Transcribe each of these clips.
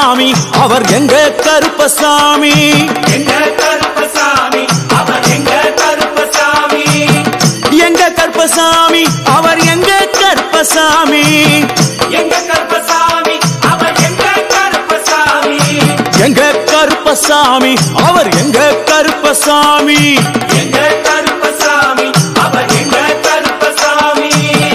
கருப்பசாமி அவர் எங்க கருப்பசாமி எங்க கருப்பசாமி அவர் எங்க கருப்பசாமி எங்க கருப்பசாமி அவர் எங்க கருப்பசாமி எங்க கருப்பசாமி அவர் எங்க கருப்பசாமி எங்க கருப்பசாமி அவர் எங்க கருப்பசாமி எங்க கருப்பசாமி அவர் எங்க கருப்பசாமி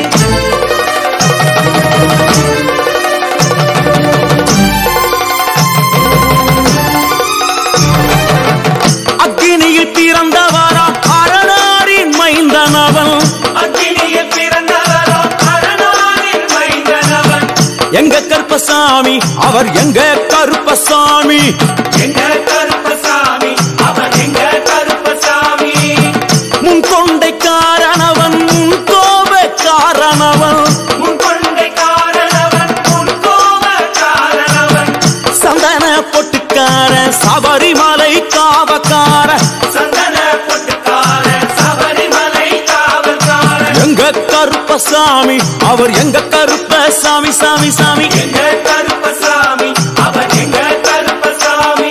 அக்கினியில் பிறந்தவரா அரணாரின் மைந்தனவன் அக்கினியில் பிறந்தவரோ அரணாரின் மைந்தனவன் எங்க கருப்பசாமி அவர் எங்க கருப்பசாமி எங்க கருப்பசாமி அவர் எங்க கருப்பசாமி முன் கொண்டை காரணவன் முன் கோப காரணவன் முன் கொண்டை காரணவன் முன் கோப காரணவன் சந்தன பொட்டுக்கார சபரிமலை காவக்கார சந்தன பொட்டுக்கார சபரிமலை காவல்கார எங்க கருப்பசாமி அவர் எங்க கருப்பசாமி சாமி சாமி எங்க கருப்பசாமி அவர் எங்க கருப்பசாமி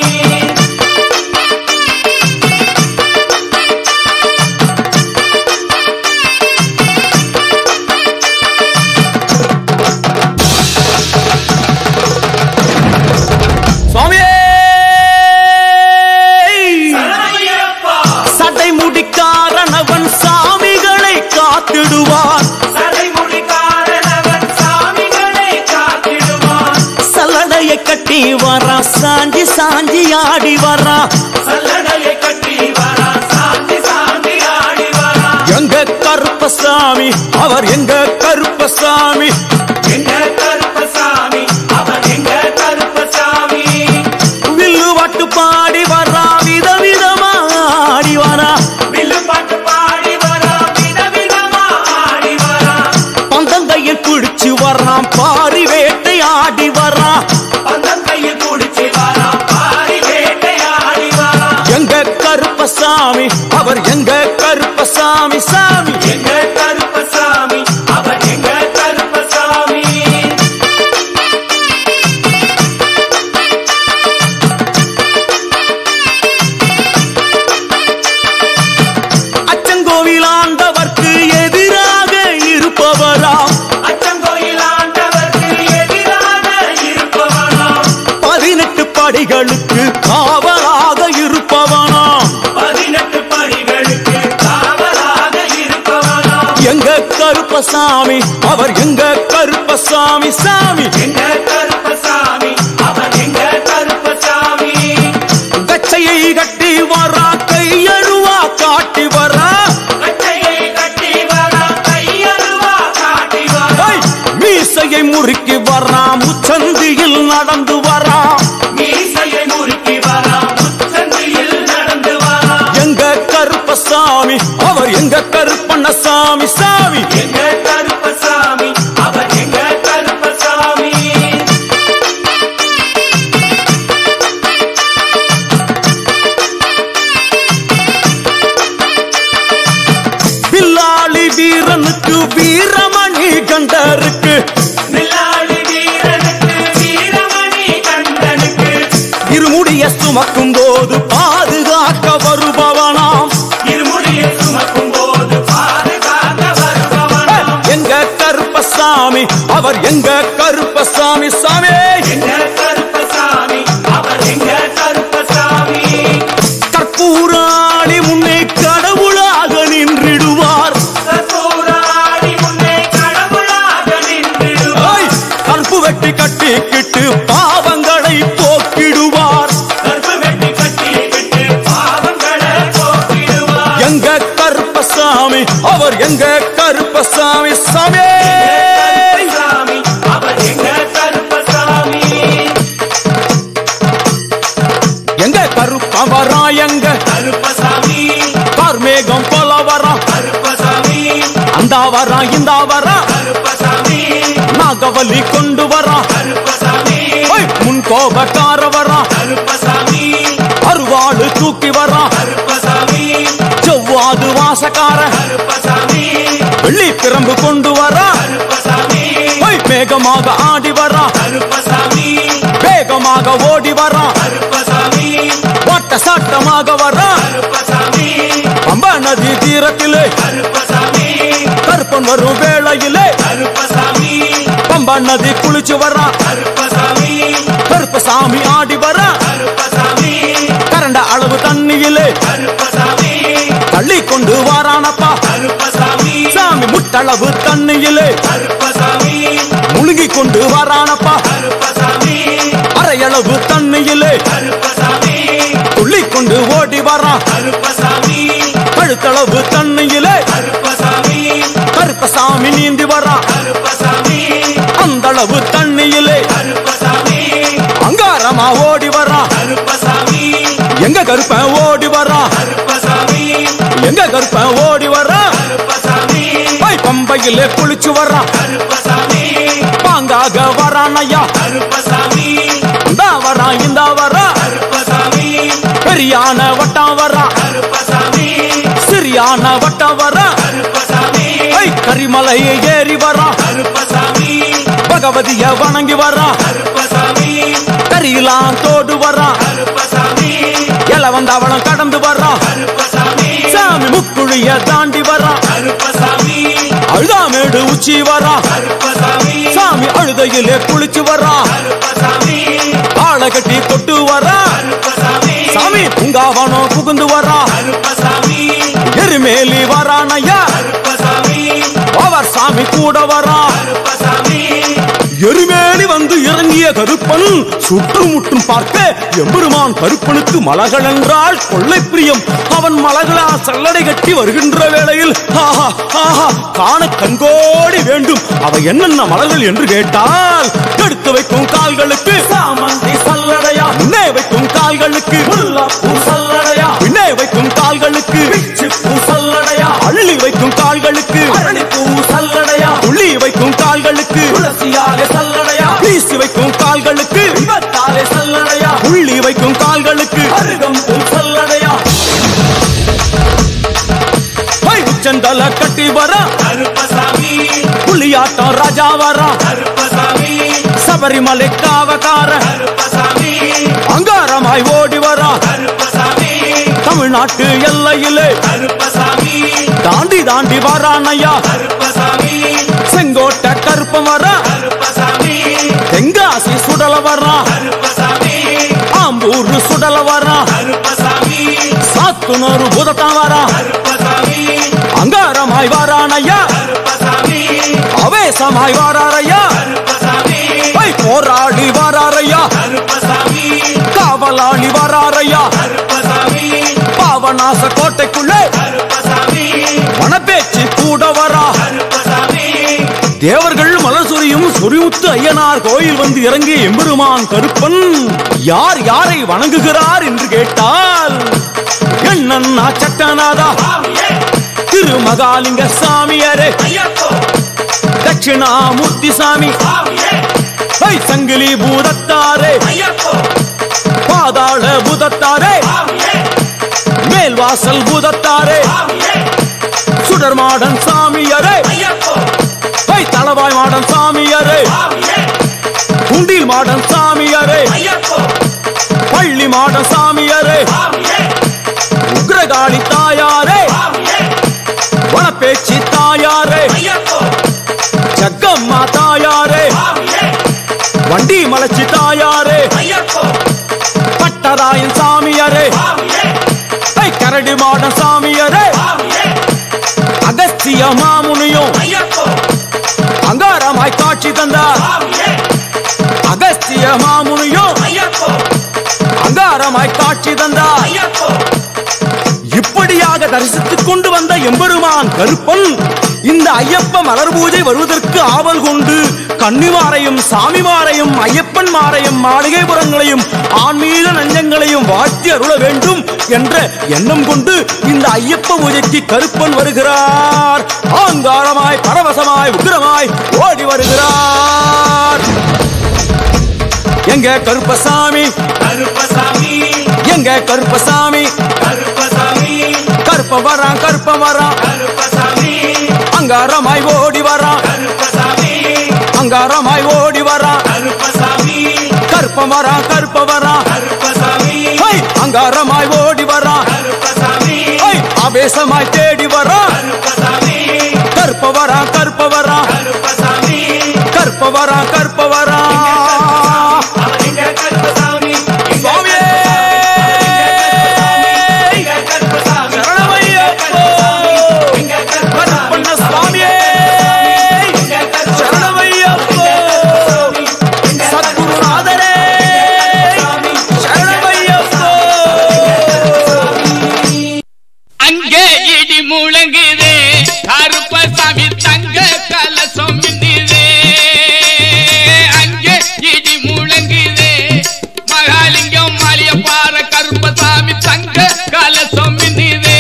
சுவாமியே சரணமையப்பா சட்டை முடிக்காரணவன் சாமிகளை காத்திடுவான் சடைமுடி காரணவன் சாமிகளை காத்திடுவான் சல்லடையை கட்டி வரா சாஞ்சி சாஞ்சி ஆடி வரா சல்லடையை கட்டி வரா சாந்தி சாந்தி ஆடி வரா எங்க கருப்பசாமி அவர் எங்க கருப்பசாமி எங்க கருப்பசாமி அவர் எங்க கருப்பசாமி வில்லு வாட்டு பாடி வரா விதவிதமா ஆடி வரா வில்லு பாட்டு பாடி வரா விதவிதமா ஆடி வரா பந்தங்கையில் பிடிச்சு வர்றான் பாரி வேட்டை ஆடி வரா பந்தம் கையில் குடிச்சு வரா பாரி வேட்டையாடி வரா எங்க கருப்பசாமி அவர் எங்க கருப்பசாமி சாமி எங்க கருப்பசாமி அவர் எங்க கருப்பசாமி அச்சங்கோவில் ஆண்டவர்க்கு எதிராக இருப்பவராம் அச்சங்கோயில் ஆண்டவர்க்கு எதிராக இருப்பவனாம் பதினெட்டு படிகளுக்கு காவலாக இருப்பவனாம் பதினெட்டு படிகளுக்கு காவலாக இருப்பவனாம் எங்க கருப்பசாமி அவர் எங்க கருப்பசாமி சாமி எங்க கருப்பசாமி அவர் எங்க கருப்பசாமி கச்சையை கட்டி வரா கையழுவா காட்டி வரா கட்டையை கட்டி வரா கையருவா காட்டி வரா ஐ! மீசையை முறுக்கி வரா முச்சந்தியில் நடந்து வரா மீசையை முறுக்கி வரா முச்சந்தியில் நடந்து வரா எங்க கருப்பசாமி அவர் எங்க கருப்பண்ணசாமி சாமி எங்க கருப்பசாமி அவர் எங்க கருப்பசாமி பில்லாளி வீரனுக்கு வீரமணி கண்டருக்கு நிலாளி வீரனுக்கு வீரமணி கண்டனுக்கு இருமுடிய சுமக்கும் போது பாதுகாக்க வருபவனாம் இருமுடிய சுமக்கும் போது பாதுகாக்க வருபவனாம் எங்க கருப்பசாமி அவர் எங்க கருப்பசாமி சாமி எங்க கருப்பசாமி அவர் எங்க கருப்பசாமி கற்பூராணி முன்னே கடவுளாக நின்றிடுவார் கற்பூராடி முன்னே கடவுளாக நின்றிடுவார் ஐ! கற்பு வெட்டி கட்டிக்கிட்டு பாவங்களை போக்கிடுவார் கற்பு வெட்டி கட்டி விட்டு பாவங்களை போக்கிடுவார் எங்க கருப்பசாமி அவர் எங்க கருப்பசாமி சாமி கருப்பசாமி அவர் எங்க கருப்பசாமி எங்க கருப்பவரா எங்க கருப்பசாமி கார்மேகம் போல வரா கருப்பசாமி அந்த வரா இந்த வரா கருப்பசாமி நாகவலி கொண்டு வரா கருப்பசாமி ஓய், முன் கோபக்கார வரா கருப்பசாமி அருவாளு தூக்கி வரா கருப்பசாமி செவ்வாது வாசக்கார கருப்பசாமி வெள்ளி பிரம்பு கொண்டு வரா கருப்பசாமி ஓய், வேகமாக ஆடி வரா கருப்பசாமி வேகம் வேகமாக ஓடி வரான் கருப்பசாமி வாட்ட சாட்டமாக வரான் கருப்பசாமி பம்பா நதி தீரத்திலே கருப்பசாமி கருப்பன் வரும் வேளையிலே கருப்பசாமி பம்பா நதி குளிச்சு வரான் கருப்பசாமி கருப்பசாமி ஆடி வரான் கருப்பசாமி கரண்ட அளவு தண்ணியிலே கருப்பசாமி தள்ளி கொண்டு வாரானப்பா கருப்பசாமி சாமி முட்டளவு தண்ணியிலே கருப்பசாமி முழுகி கொண்டு வாரானப்பா கருப்பசாமி அரையளவு தண்ணியிலே கருப்பசாமி துள்ளி கொண்டு ஓடி வரான் கருப்பசாமி கழுத்தளவு தண்ணியிலே கருப்பசாமி கருப்பசாமி நீந்தி வரான் கருப்பசாமி அந்த அளவு தண்ணியிலே கருப்பசாமி அங்காரமா ஓடி வரான் கருப்பசாமி எங்க கருப்பன் ஓடி வரான் கருப்பசாமி எங்க கருப்பன் ஓடி வரான் கருப்பசாமி பை பம்பையிலே குளிச்சு வரான் கருப்பசாமி பாங்காக வரான் ஐயா கருப்பசாமி இந்த வரான் இந்த வரான் கருப்பசாமி பெரியான வட்டம் வரான் கருப்பசாமி சிறியான வட்டம் வரான் கருப்பசாமி ஐ கரிமலையை ஏறி வரான் கருப்பசாமி பகவதிய வணங்கி வரான் கருப்பசாமி கரியெல்லாம் தோடு வரான் கருப்பசாமி எல வந்தவளம் கடந்து வரான் கருப்பசாமி சாமி முக்குழிய தாண்டி வரான் கருப்பசாமி அழுதாமேடு உச்சி வரான் கருப்பசாமி சாமி அழுதையிலே குளிச்சு வரான் கருப்பசாமி ஆளை கட்டி தொட்டு வரான் கருப்பசாமி சாமி பூங்காவனம் புகுந்து வரான் கருப்பசாமி எருமேலி வரான் ஐயா கருப்பசாமி அவர் சாமி கூட வரான் கருப்பசாமி எருமேலி வந்து இறங்கிய கருப்பன் சுற்றுமுற்றும் பார்க்க எம்பெருமான் கருப்பனுக்கு மலகள் என்றால் கொள்ளை பிரியம் அவன் மலகளா சல்லடை கட்டி வருகின்ற வேளையில் ஆஹா ஆஹா காண கண்கோடி வேண்டும் அவை என்னென்ன மலர்கள் என்று கேட்டால் எடுத்து வைக்கும் கால்களுக்கு சாமந்தி சல்லடையா முன்னே வைக்கும் கால்களுக்கு முல்லாப்பூ சல்லடையா பின்னே வைக்கும் கால்களுக்கு பிச்சிப்பூ சல்லடையா அள்ளி வைக்கும் கால்களுக்கு அரளிப்பூ சல்லடையா துள்ளி வைக்கும் கால்களுக்கு துளசியாலே சல்லடையா வீசி வைக்கும் கால்களுக்கு விபத்தாலே சல்லடையா உள்ளி வைக்கும் கால்களுக்கு அருகம்பூ சல்லடையா ஹை, உச்சந்தல கட்டி வர கருப்பசாமி புலியாட்டம் ராஜா வர கருப்பசாமி சபரிமலை காவக்கார கருப்பசாமி அங்காரமாய் ஓடி வர கருப்பசாமி தமிழ்நாட்டு எல்லையிலே கருப்பசாமி தாண்டி தாண்டி வரானையா கருப்பசாமி செங்கோட்டை கருப்பம் வர கருப்பசாமி தெங்காசி சுடல வர்றான் கருப்பசாமி ஆம்பூர் சுடல வர்றான் கருப்பசாமி சாத்துனூறு புதத்தான் வரான் கருப்பசாமி அங்காரமாய் வாரானையா கருப்பசாமி அவேசமாய் வாராரையா கருப்பசாமி பை போராடி வாராரையா கருப்பசாமி காவலாளி வாராரையா கருப்பசாமி பாவநாச கோட்டைக்குள்ளே கருப்பசாமி மணப்பேச்சு கூட வரா கருப்பசாமி தேவர்கள் மலர் சொரியும் சொரிமுத்து ஐயனார் கோயில் வந்து இறங்கிய எம்பெருமான் கருப்பன் யார் யாரை வணங்குகிறார் என்று கேட்டால் என்னன்னா சட்டநாதா சுவாமியே திருமகாலிங்க சாமியாரே ஐயப்போ தட்சிணாமூர்த்தி சாமி சுவாமியே ஐ சங்கிலி பூதத்தாரே ஐயப்போ பாதாள பூதத்தாரே சுவாமியே மேல்வாசல் பூதத்தாரே சுவாமியே சுடர்மாடன் சாமியாரே ஐயப்போ ஐ தளவாய் மாடன் சாமியாரே சுவாமியே குண்டில் மாடன் சாமியாரே ஐயப்போ பள்ளி மாடன் சாமியாரே சுவாமியே உக்ரகாளி தாயாரே சுவாமியே வனப்பேச்சி தாயாரே ஐயப்போ ஜக்கம்மா தாயாரே சுவாமியே வண்டி மலச்சி தாயாரே ஐயப்போ பட்டராயன் சாமியாரே சுவாமியே ஐ கரடி மாடன் சாமியாரே சுவாமியே அகஸ்திய மாமுனியும் ஐயப்போ அங்காரமாய் காட்சி தந்தார் சுவாமியே அகஸ்திய மாமுனியும் ஐயப்போ அங்காரமாய் காட்சி தந்தார் ஐயப்போ இப்படியாக தரிசித்துக் கொண்டு வந்த எம்பெருமான் கருப்பன் இந்த ஐயப்ப மலர் பூஜை வருவதற்கு ஆவல் கொண்டு கன்னிமாரையும் சாமிமாரையும் ஐயப்பன் மாரையும் மாளிகைபுரங்களையும் ஆன்மீக நஞ்சங்களையும் வாழ்த்தி அருள வேண்டும் என்ற எண்ணம் கொண்டு இந்த ஐயப்ப பூஜைக்கு கருப்பன் வருகிறார் ஆங்காரமாய் பரவசமாய் உக்கிரமாய் ஓடி வருகிறார் எங்க கருப்பசாமி கருப்பசாமி எங்க கருப்பசாமி கருப்பசாமி கருப்ப வரான் கருப்ப வரான் கருப்பசாமி அங்காரமாய் ஓடி வரான் கருப்பசாமி அங்காரமாய் ஓடி வரான் கருப்பசாமி கருப்ப கருப்பவரா கருப்பவரா கருப்பசாமி ஹை, அங்காரமாய் ஓடி வரா கருப்பசாமி ஹை, ஆவேசமாய் தேடி வரா கருப்பசாமி கருப்பவரா கருப்பவரா கருப்பசாமி கருப்பவரா கருப்பவரா அவன் எங்க கருப்பசாமி எங்க சுவாமியே எங்க கருப்பசாமி சரணமையப்போ எங்க கருப்பசாமி கருப்பண்ண சுவாமியே எங்க கருப்பசாமி சரணமையப்போ சத்குருநாதரே சரணமையப்போ அங்கே இடி முழங்குதே கருப்பசாமி தங்க கலசம் மின்னுதே அங்கே இடி முழங்குதே மகாலிங்கம் மாலிய பாற கருப்பசாமி தங்க கலசம் மின்னுதே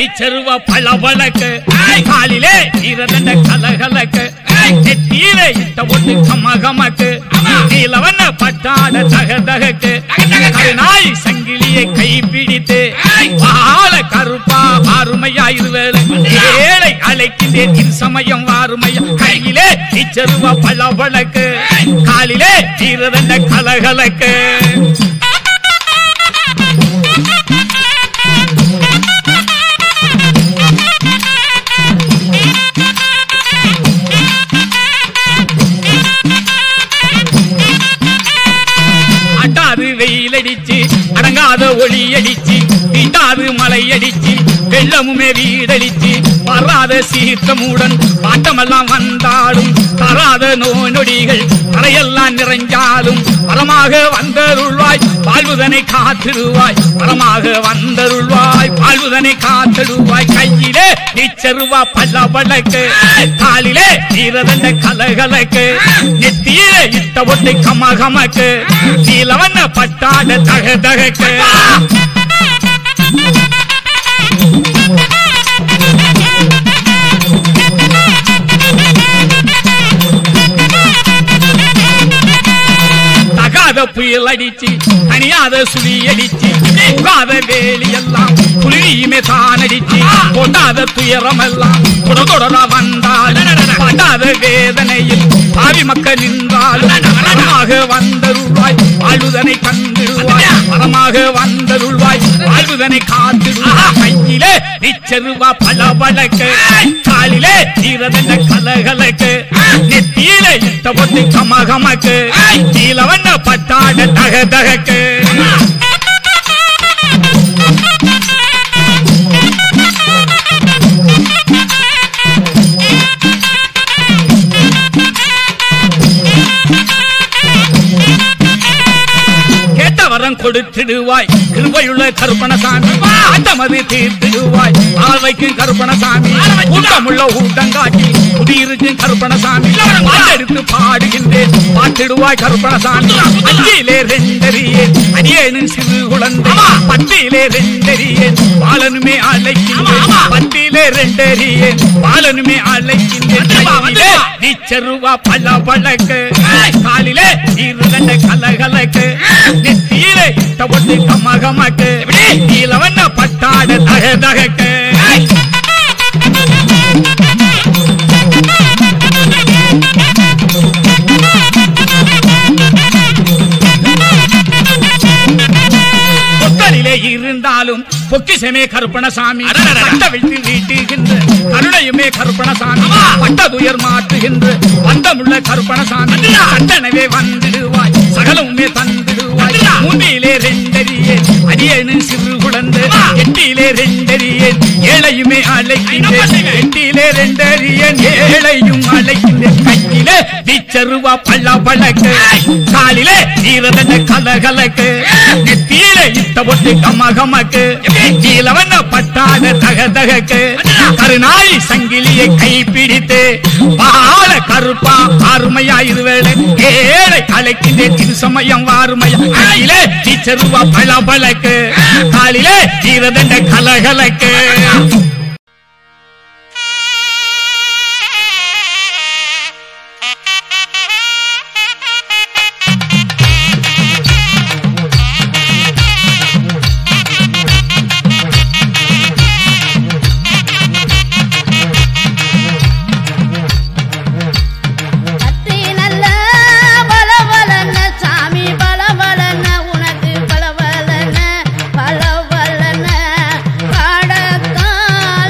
இச்சருவ பளபளக்கு காலிலே ஈரதண்ட கலகலக்கு நெத்தியிலே இட்ட ஒட்டு கமகமக்கு நீலவண்ண பட்டாட தக தகக்கு நாய் சங்கிலியை கை பிடித்து வாழ கருப்பா வாருமையா இருவேளை ஏழை அழைக்கின்றேன் இரு சமயம் வாருமையா கையிலே இச்சருவ பளபளக்கு காலிலே ஈரதண்ட கலகலக்கு அட்டாது வெயில் அடிச்சு அடங்காத ஒளி அடிச்சு வீட்டாது மலை அடிச்சு வெள்ளமுமே வீடடிச்சு வராத சீற்றமுடன் பாட்டமெல்லாம் வந்தாலும் தராத நோய் நொடிகள் தரையெல்லாம் நிறைஞ்சாலும் வரமாக வந்தருள்வாய் வாழ்வுதனை காத்திடுவாய் வரமாக வந்தருள்வாய் வாழ்வுதனை காத்திடுவாய் கையிலே நிச்சருவா பல்ல பழக்கு காலிலே நீரதண்ட கலகலக்கு நெத்தியிலே இட்ட ஒட்டு கம கமக்கு நீலவண்ண பட்டாட தக தகக்கு தகாத புயல் அடிச்சு தனியாத சுழி அடிச்சு உகாத வேலி எல்லாம் புலியுமே தான் அடிச்சு கொண்டாத துயரம் எல்லாம் தொட தொடரா வந்தால் படாத வேதனையில் பாவி மக்கள் நின்றாலும் வரமாக வந்தருள்வாய் வாழ்வுதனை கண்டிடுவாய் வரமாக வந்தருள்வாய் வாழ்வுதனை காத்திடுவாய் கையிலே நிச்சருவா பல பழக்கு காலிலே ஈரதென்ன கலகலக்கு நெத்தியிலே இட்ட பொட்டு கமகமக்கு நீலவண்ண பட்டாட தக தகக்கு கேட்ட வரம் கொடுத்திடுவாய் கிருபையுள்ள கருப்பணசாமி ஆட்டமது தீர்த்திடுவாய் ஆழ்வைக்கும் கருப்பணசாமி ஊட்டமுள்ள ஊட்டங்காட்டி குடியிருக்கும் கருப்பணசாமி எடுத்து பாடுகின்றேன் பாட்டிடுவாய் கருப்பணசாமி அஞ்சிலே ரெண்டறியேன் அடியேனின் சிறு குழந்தை பட்டியிலே ரெண்டறியேன் பாலனுமே அழைக்கின்றேன் பட்டியிலே ரெண்டறியேன் பாலனுமே அழைக்கின்றேன் கையிலே நிச்சருவா பல பழக்கு காலிலே இருகண்ட கலகலக்கு நெத்தியிலே தவட்டு கமகமக்கு நீலவண்ண பட்டாட தக தகக்கு பொத்தலிலே இருந்தாலும் பொக்கிசமே கருப்பணசாமி பட்ட விட்டு வீட்டுகின்ற கருணையுமே கருப்பணசாமி பட்டதுயர் மாற்றுகின்ற வந்தமுள்ள கருப்பணசாமி கட்டணவே வந்திடுவாய் சகலமுமே தந்திடுவாய் மூன்றிலே ரெண்டறியேன் அடியேனு சிறு குழந்தை எட்டிலே ரெண்டறியேன் ஏழையுமே அழைக்கின்றேன் எட்டிலே ரெண்டறியேன் ஏழையும் அழைக்கின்றேன் கையிலே வீச்சருவா பல்ல பழக்கு காலிலே ஈரதண்ட கலகலக்கு நெத்தியிலே இட்ட ஒட்டு கமகமக்கு கீழவண்ண பட்டாத தக தகக்கு கருநாய் சங்கிலியை கை பிடித்து பால கருப்பா ஆறுமையா இருவேளை ஏழை அழைக்கின்றேன் திரு சமயம் வாருமையா கையிலே டீச்சருவா பல பழக்கு காலிலே ஈரதண்ட கலகலக்கு கத்தி நல்ல பலவலன சாமி பலவலன உனக்கு பலவலன பலவலன பாடத்தான்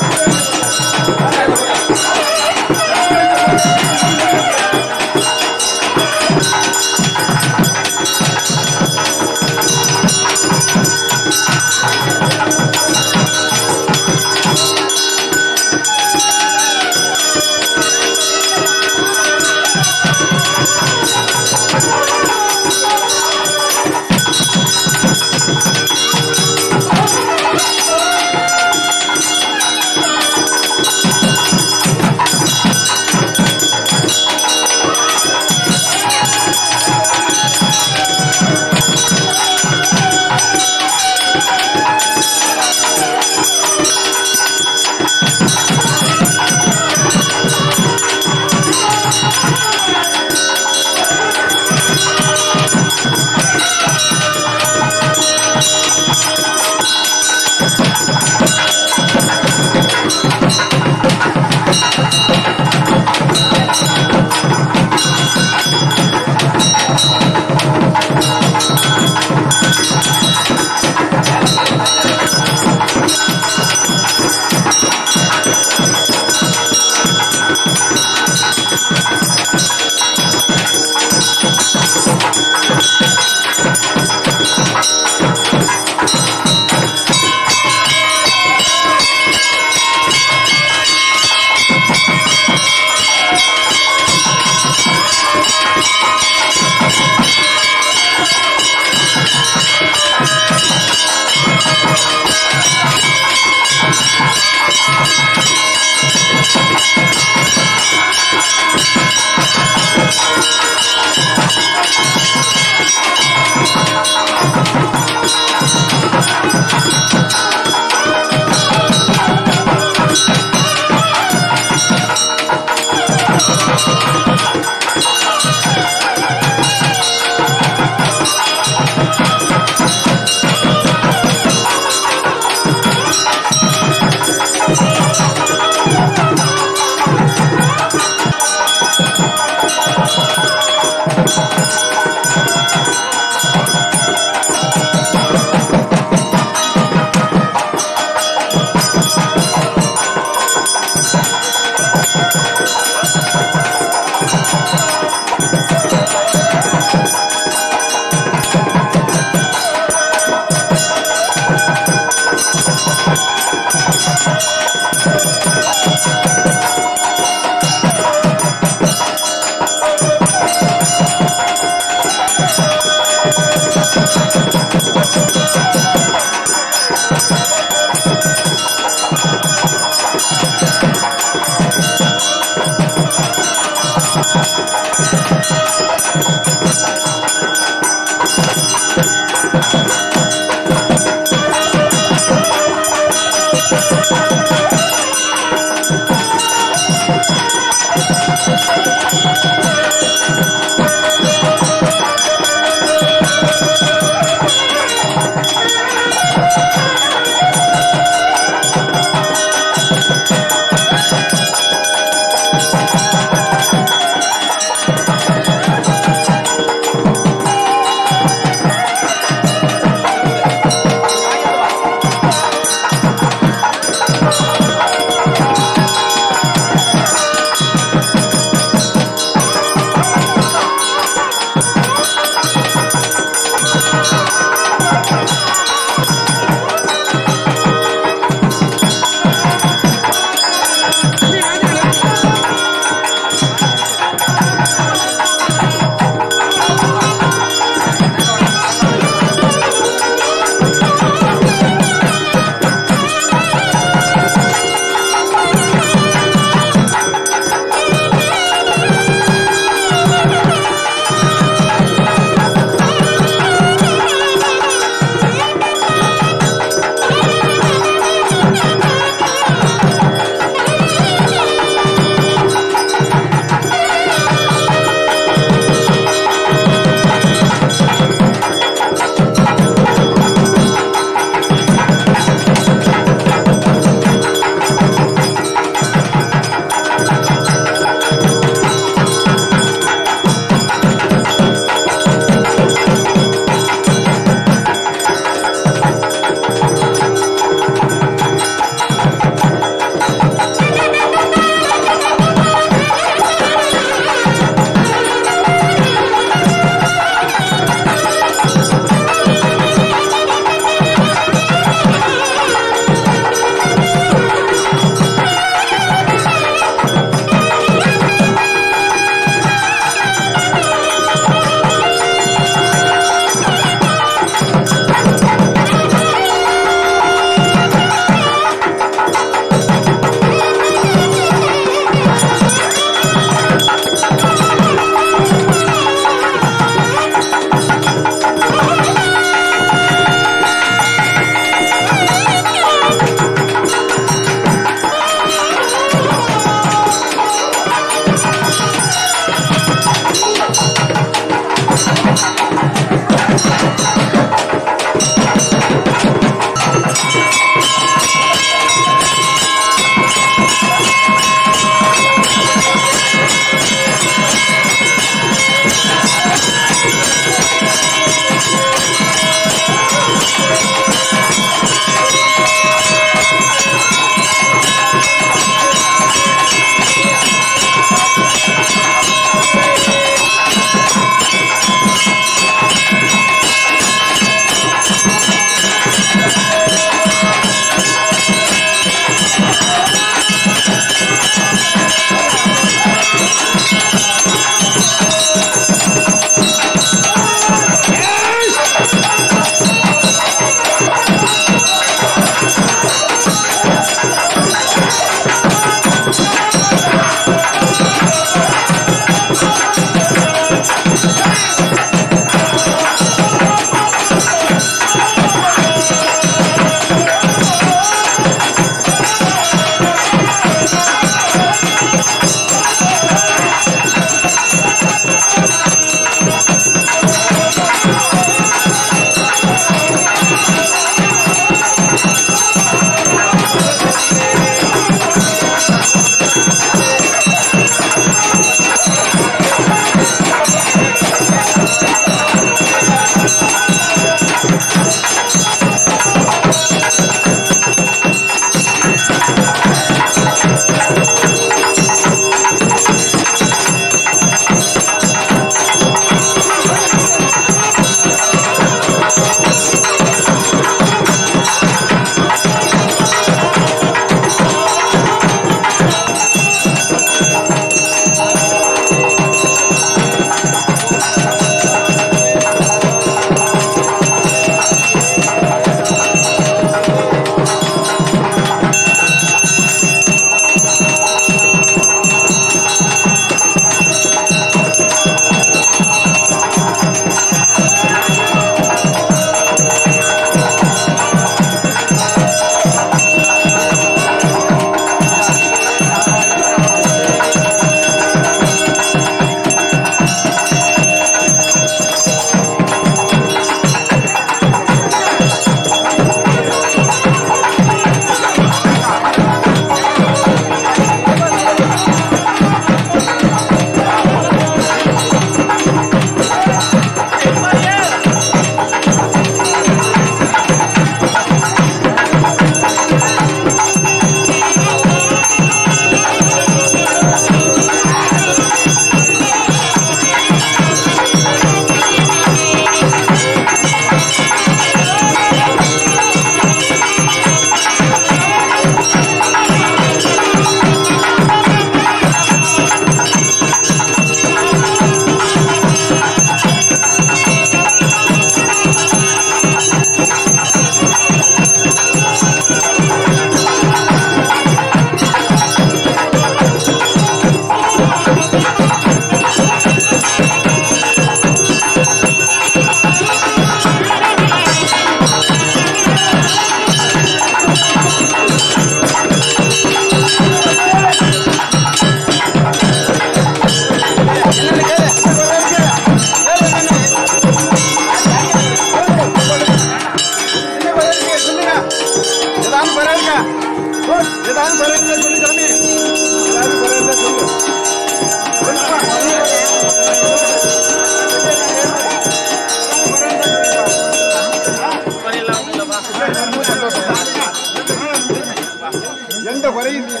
எந்த குறையும் இல்லை.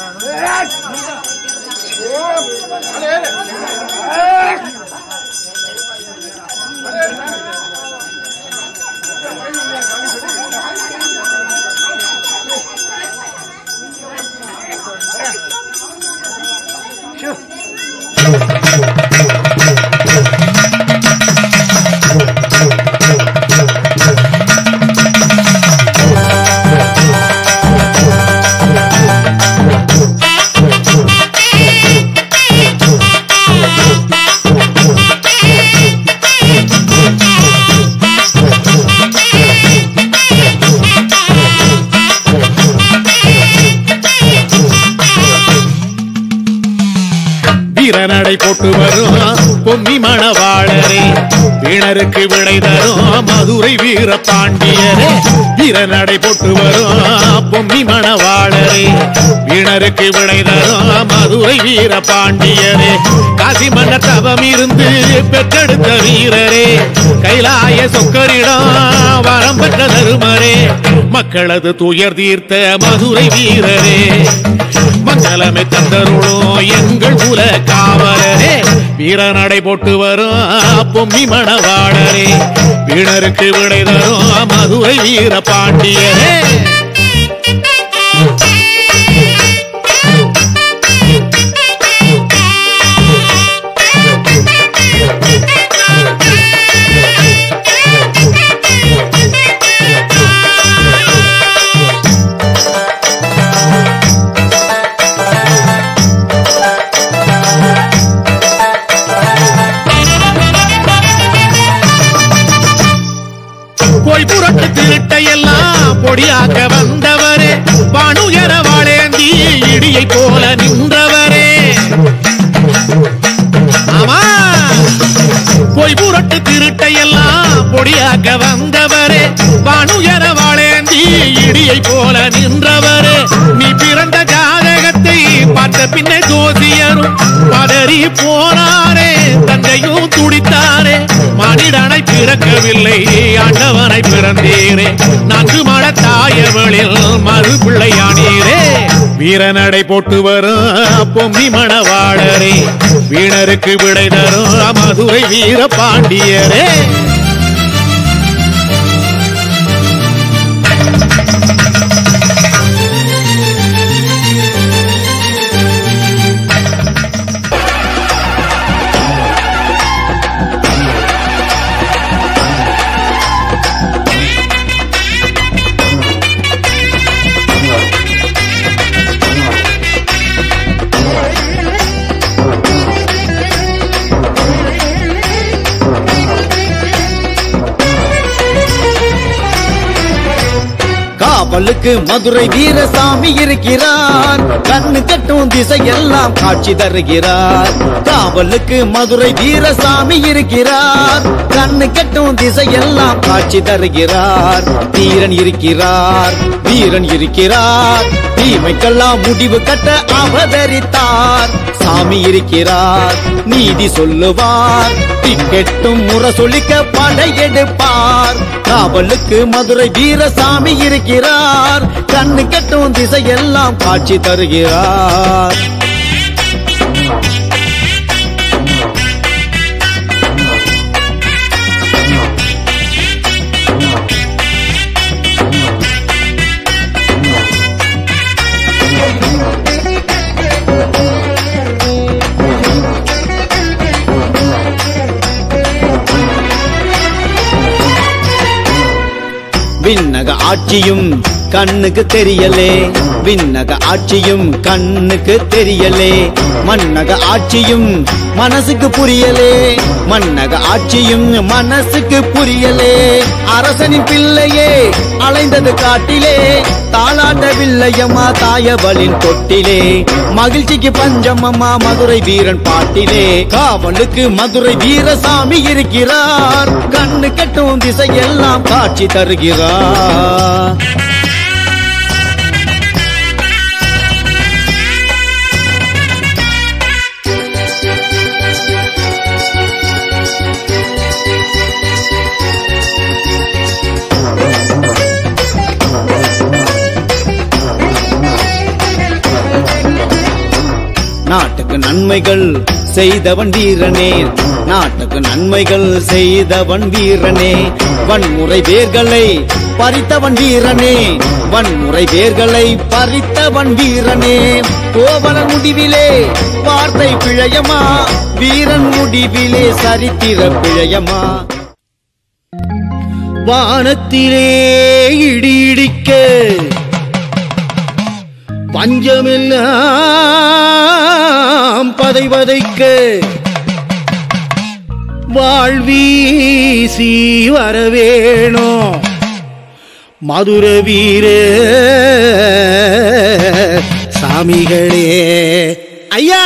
வீரநடை போட்டு வரும் பொம்மி மணவாளரே வீணருக்கு விடை தரும் மதுரை வீர பாண்டியரே வீரநடை போட்டு வரும் பொம்மி மணவாளரே வீணருக்கு விடை தரும் மதுரை வீர பாண்டியரே காசி மன்ன தவம் இருந்து பெற்றெடுத்த வீரரே கைலாய சொக்கரிடம் வரம் பெற்ற தருமரே மக்களது துயர் தீர்த்த மதுரை வீரரே மங்களமே தந்தருளும் எங்கள் குல காவலரே வீரநடை போட்டு வரும் பொம்மி மணவாளரே வீணருக்கு விடை தரும் மதுரை வீர பாண்டியரே போய் புரட்டு திருட்டையெல்லாம் பொடியாக்க வந்தவரே வானுயர வாழேந்தி இடியை போல நின்றவரே ஆமா போய் புரட்டு திருட்டையெல்லாம் பொடியாக்க வந்தவரே வானுயர வாழேந்தி இடியை போல நின்றவரே நீ பிறந்த ஜாதகத்தை பார்த்த பின்ன ஜோசியரும் பதறி போனாரே தந்தையும் துடித்தாரே மனிதனை பிறக்கவில்லை ஆண்டவனை பிறந்தீரே நான்கு மட தாயவளில் மறு பிள்ளையானீரே வீரநடை போட்டு வரும் பொம்மி மணவாளரே வீணருக்கு விடை தரும் மதுரை வீர பாண்டியரே காவலுக்கு மதுரை வீரசாமி இருக்கிறார் கண்ணு கட்டும் திசையெல்லாம் காட்சி தருகிறார் காவலுக்கு மதுரை வீரசாமி இருக்கிறார் கண்ணு கட்டும் திசையெல்லாம் காட்சி தருகிறார் வீரன் இருக்கிறார் வீரன் இருக்கிறார் தீமைக்கெல்லாம் முடிவு கட்ட அவதரித்தார் சாமி இருக்கிறார் நீதி சொல்லுவார் திக்கெட்டும் முரசொலிக்க படையெடுப்பார் காவலுக்கு மதுரை வீரசாமி இருக்கிறார் கண்ணு கட்டும் திசையெல்லாம் காட்சி தருகிறார் விண்ணக ஆட்சியும் கண்ணுக்கு தெரியலே விண்ணக ஆட்சியும் கண்ணுக்கு தெரியலே மண்ணக ஆட்சியும் மனசுக்கு புரியலே மண்ணக ஆட்சியும் மனசுக்கு புரியலே அரசனின் பிள்ளையே அலைந்தது காட்டிலே தாளாட்டவில்லையம்மா தாயவளின் தொட்டிலே மகிழ்ச்சிக்கு பஞ்சமம்மா மதுரை வீரன் பாட்டிலே காவலுக்கு மதுரை வீரசாமி இருக்கிறார் கண்ணு கட்டும் திசையெல்லாம் காட்சி தருகிறார் நாட்டுக்கு நன்மைகள் செய்தவன் வீரனே நாட்டுக்கு நன்மைகள் செய்தவன் வீரனே வன்முறை வேர்களை பறித்தவன் வீரனே வன்முறை வேர்களை பறித்தவன் வீரனே கோவலன் முடிவிலே வார்த்தை பிழையமா வீரன் முடிவிலே சரித்திர பிழையமா வானத்திலே இடி இடிக்க பஞ்சமெல்லாம் பதை பதைக்க வாழ்வீசி வரவேணும் மதுர வீர சாமிகளே ஐயா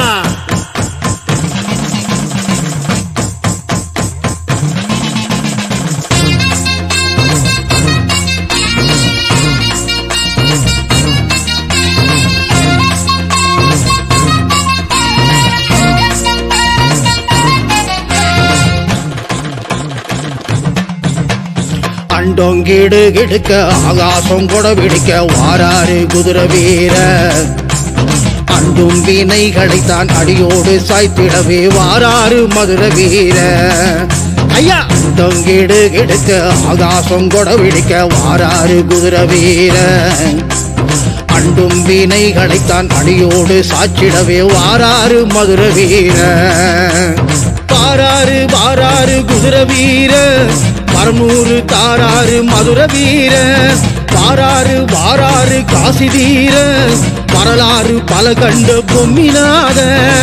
அண்டொங்கிடு கிடுக்க ஆகாசம் கொட பிடிக்க வாராறு குதிரை வீர அண்டும் வினைகளை தான் அடியோடு சாய்த்திடவே வாராறு மதுர வீர ஐயா அண்டொங்கிடு கிடுக்க ஆகாசம் கொட பிடிக்க வாராறு குதிரை வீர அண்டும் வினைகளைத்தான் அடியோடு சாச்சிடவே வாராறு மதுர வீர பாராறு வாராறு குதிர வீர பரநூறு தாராறு மதுர வீர பாராறு வாராறு காசி வீர வரலாறு பல கண்ட பொம்மினாத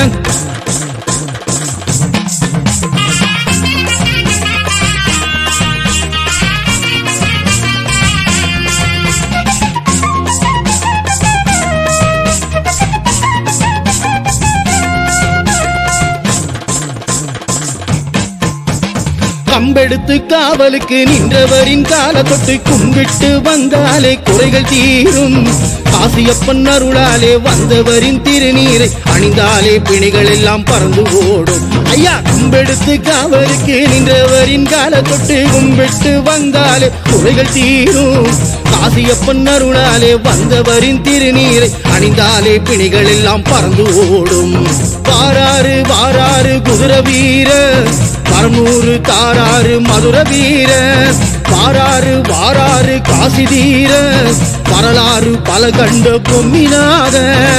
கம்பெடுத்து காவலுக்கு நின்றவரின் கால தொட்டு கும்பிட்டு வந்தாலே குறைகள் தீரும் காசியப்பன் அருளாலே வந்தவரின் திருநீரை அணிந்தாலே பிணிகள் எல்லாம் பறந்து ஓடும் ஐயா கும்பெடுத்து காவலுக்கு நின்றவரின் கால தொட்டு கும்பிட்டு வந்தாலே குறைகள் தீரும் காசியப்பன் அருளாலே வந்தவரின் திருநீரை அணிந்தாலே பிணிகள் எல்லாம் பறந்து ஓடும் வாராறு வாராறு குதிர வீர பரநூறு தாராறு மதுர வீர வாராறு வாராறு காசி தீர வரலாறு பல கண்ட பொம்மினாத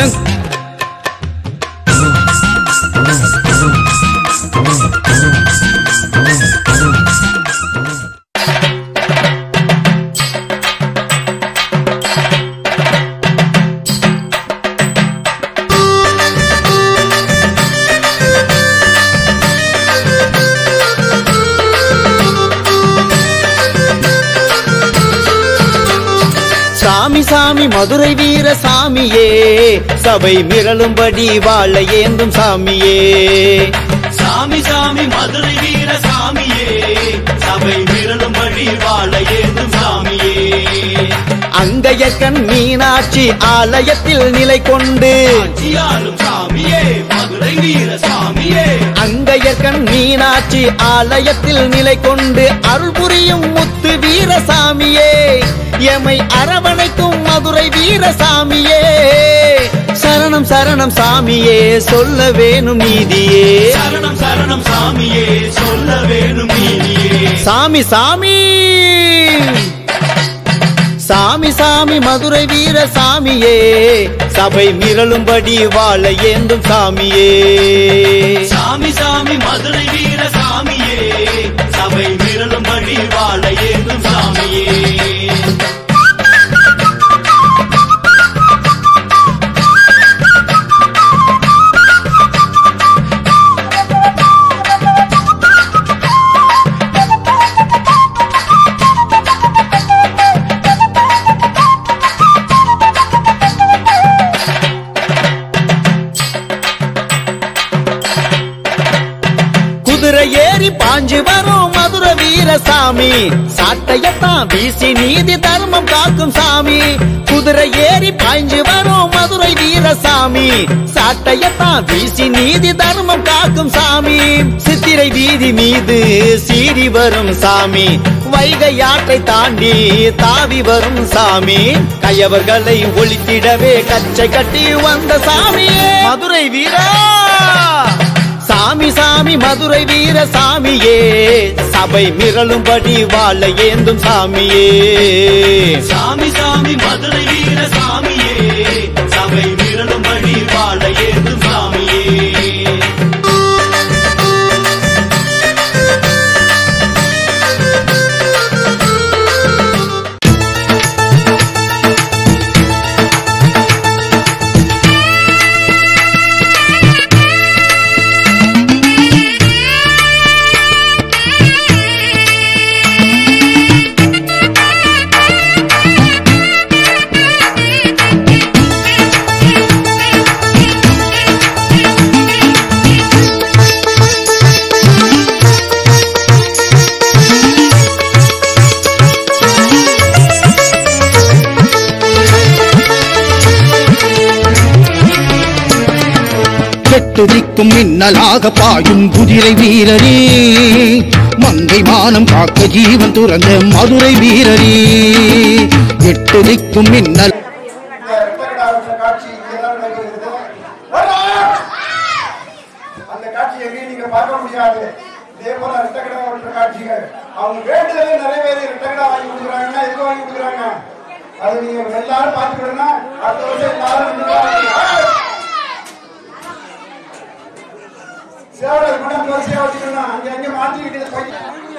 சாமி சாமி மதுரை வீர சாமியே சபை மிரளும்படி வாழ ஏந்தும் சாமியே சாமி சாமி மதுரை வீர சாமியே சபை விரலும்படி வாழ ஏதும் சாமியே அங்கையக்கண் மீனாட்சி ஆலயத்தில் நிலை கொண்டு ஆட்சியாளும் சாமியே மதுரை வீர சாமியே அங்கையக்கண் மீனாட்சி ஆலயத்தில் நிலை கொண்டு அருள் புரியும் முத்து வீரசாமியே எமை அரவணைக்கும் மதுரை வீரசாமியே சரணம் சரணம் சாமியே சொல்ல வேணும் நீதியே சரணம் சரணம் சாமியே சொல்ல வேணும் நீதியே சாமி சாமி சாமி சாமி மதுரை வீர சாமியே சபை மிரளும்படி வாழ ஏந்தும் சாமியே சாமி சாமி மதுரை வீர சாமியே சபை விரலும்படி வாழ ஏதும் சாமியே குதிரை ஏறி பாஞ்சு வரும் மதுரை வீரசாமி சாட்டையத்தான் வீசி நீதி தர்மம் காக்கும் சாமி குதிரை ஏறி பாய்ஞ்சு வரும் மதுரை வீர வீரசாமி சாட்டையத்தான் வீசி நீதி தர்மம் காக்கும் சாமி சித்திரை வீதி மீது சீறி வரும் சாமி வைகை ஆற்றை தாண்டி தாவி வரும் சாமி கயவர்களை ஒழித்திடவே கச்சை கட்டி வந்த சாமியே மதுரை வீரா சாமி சாமி மதுரை வீர சாமியே சபை மிரளும்படி வாழ ஏந்தும் சாமியே சாமி சாமி மதுரை வீர சாமியே சபை விரலும்படி வாழ ஏதும் சாமியே கெட்டு திக்கும் மின்னலாக பாயும் குதிரை வீரரே மங்கை மானம் காக்க ஜீவன் துறந்த மதுரை வீரரே எட்டு திக்கும் மின்னல் இந்த இரட்டைக்கிடாவுக்கு காட்சி இங்கேதான் நடைபெறுகிறது. வரா! அந்த காட்சி எங்கேயும் நீங்க பார்க்க முடியாது இதே போல இரட்டைக்கிடா ஓட்டுற காட்சிகள் அவங்க வேண்டுதலே நிறைவேறி இரட்டைக்கிடா வாங்கி கொடுக்குறாங்கன்னா எங்க வாங்கி கொடுக்குறாங்க அது நீங்க எல்லாரும் பார்த்துக்கிடணும் அடுத்த வருஷம் எல்லாரும் நீங்க வாங்கி- சேவலை கூட வரிசையா வச்சுக்கணும் அங்க அங்க மாட்டிக்கிட்டு போய்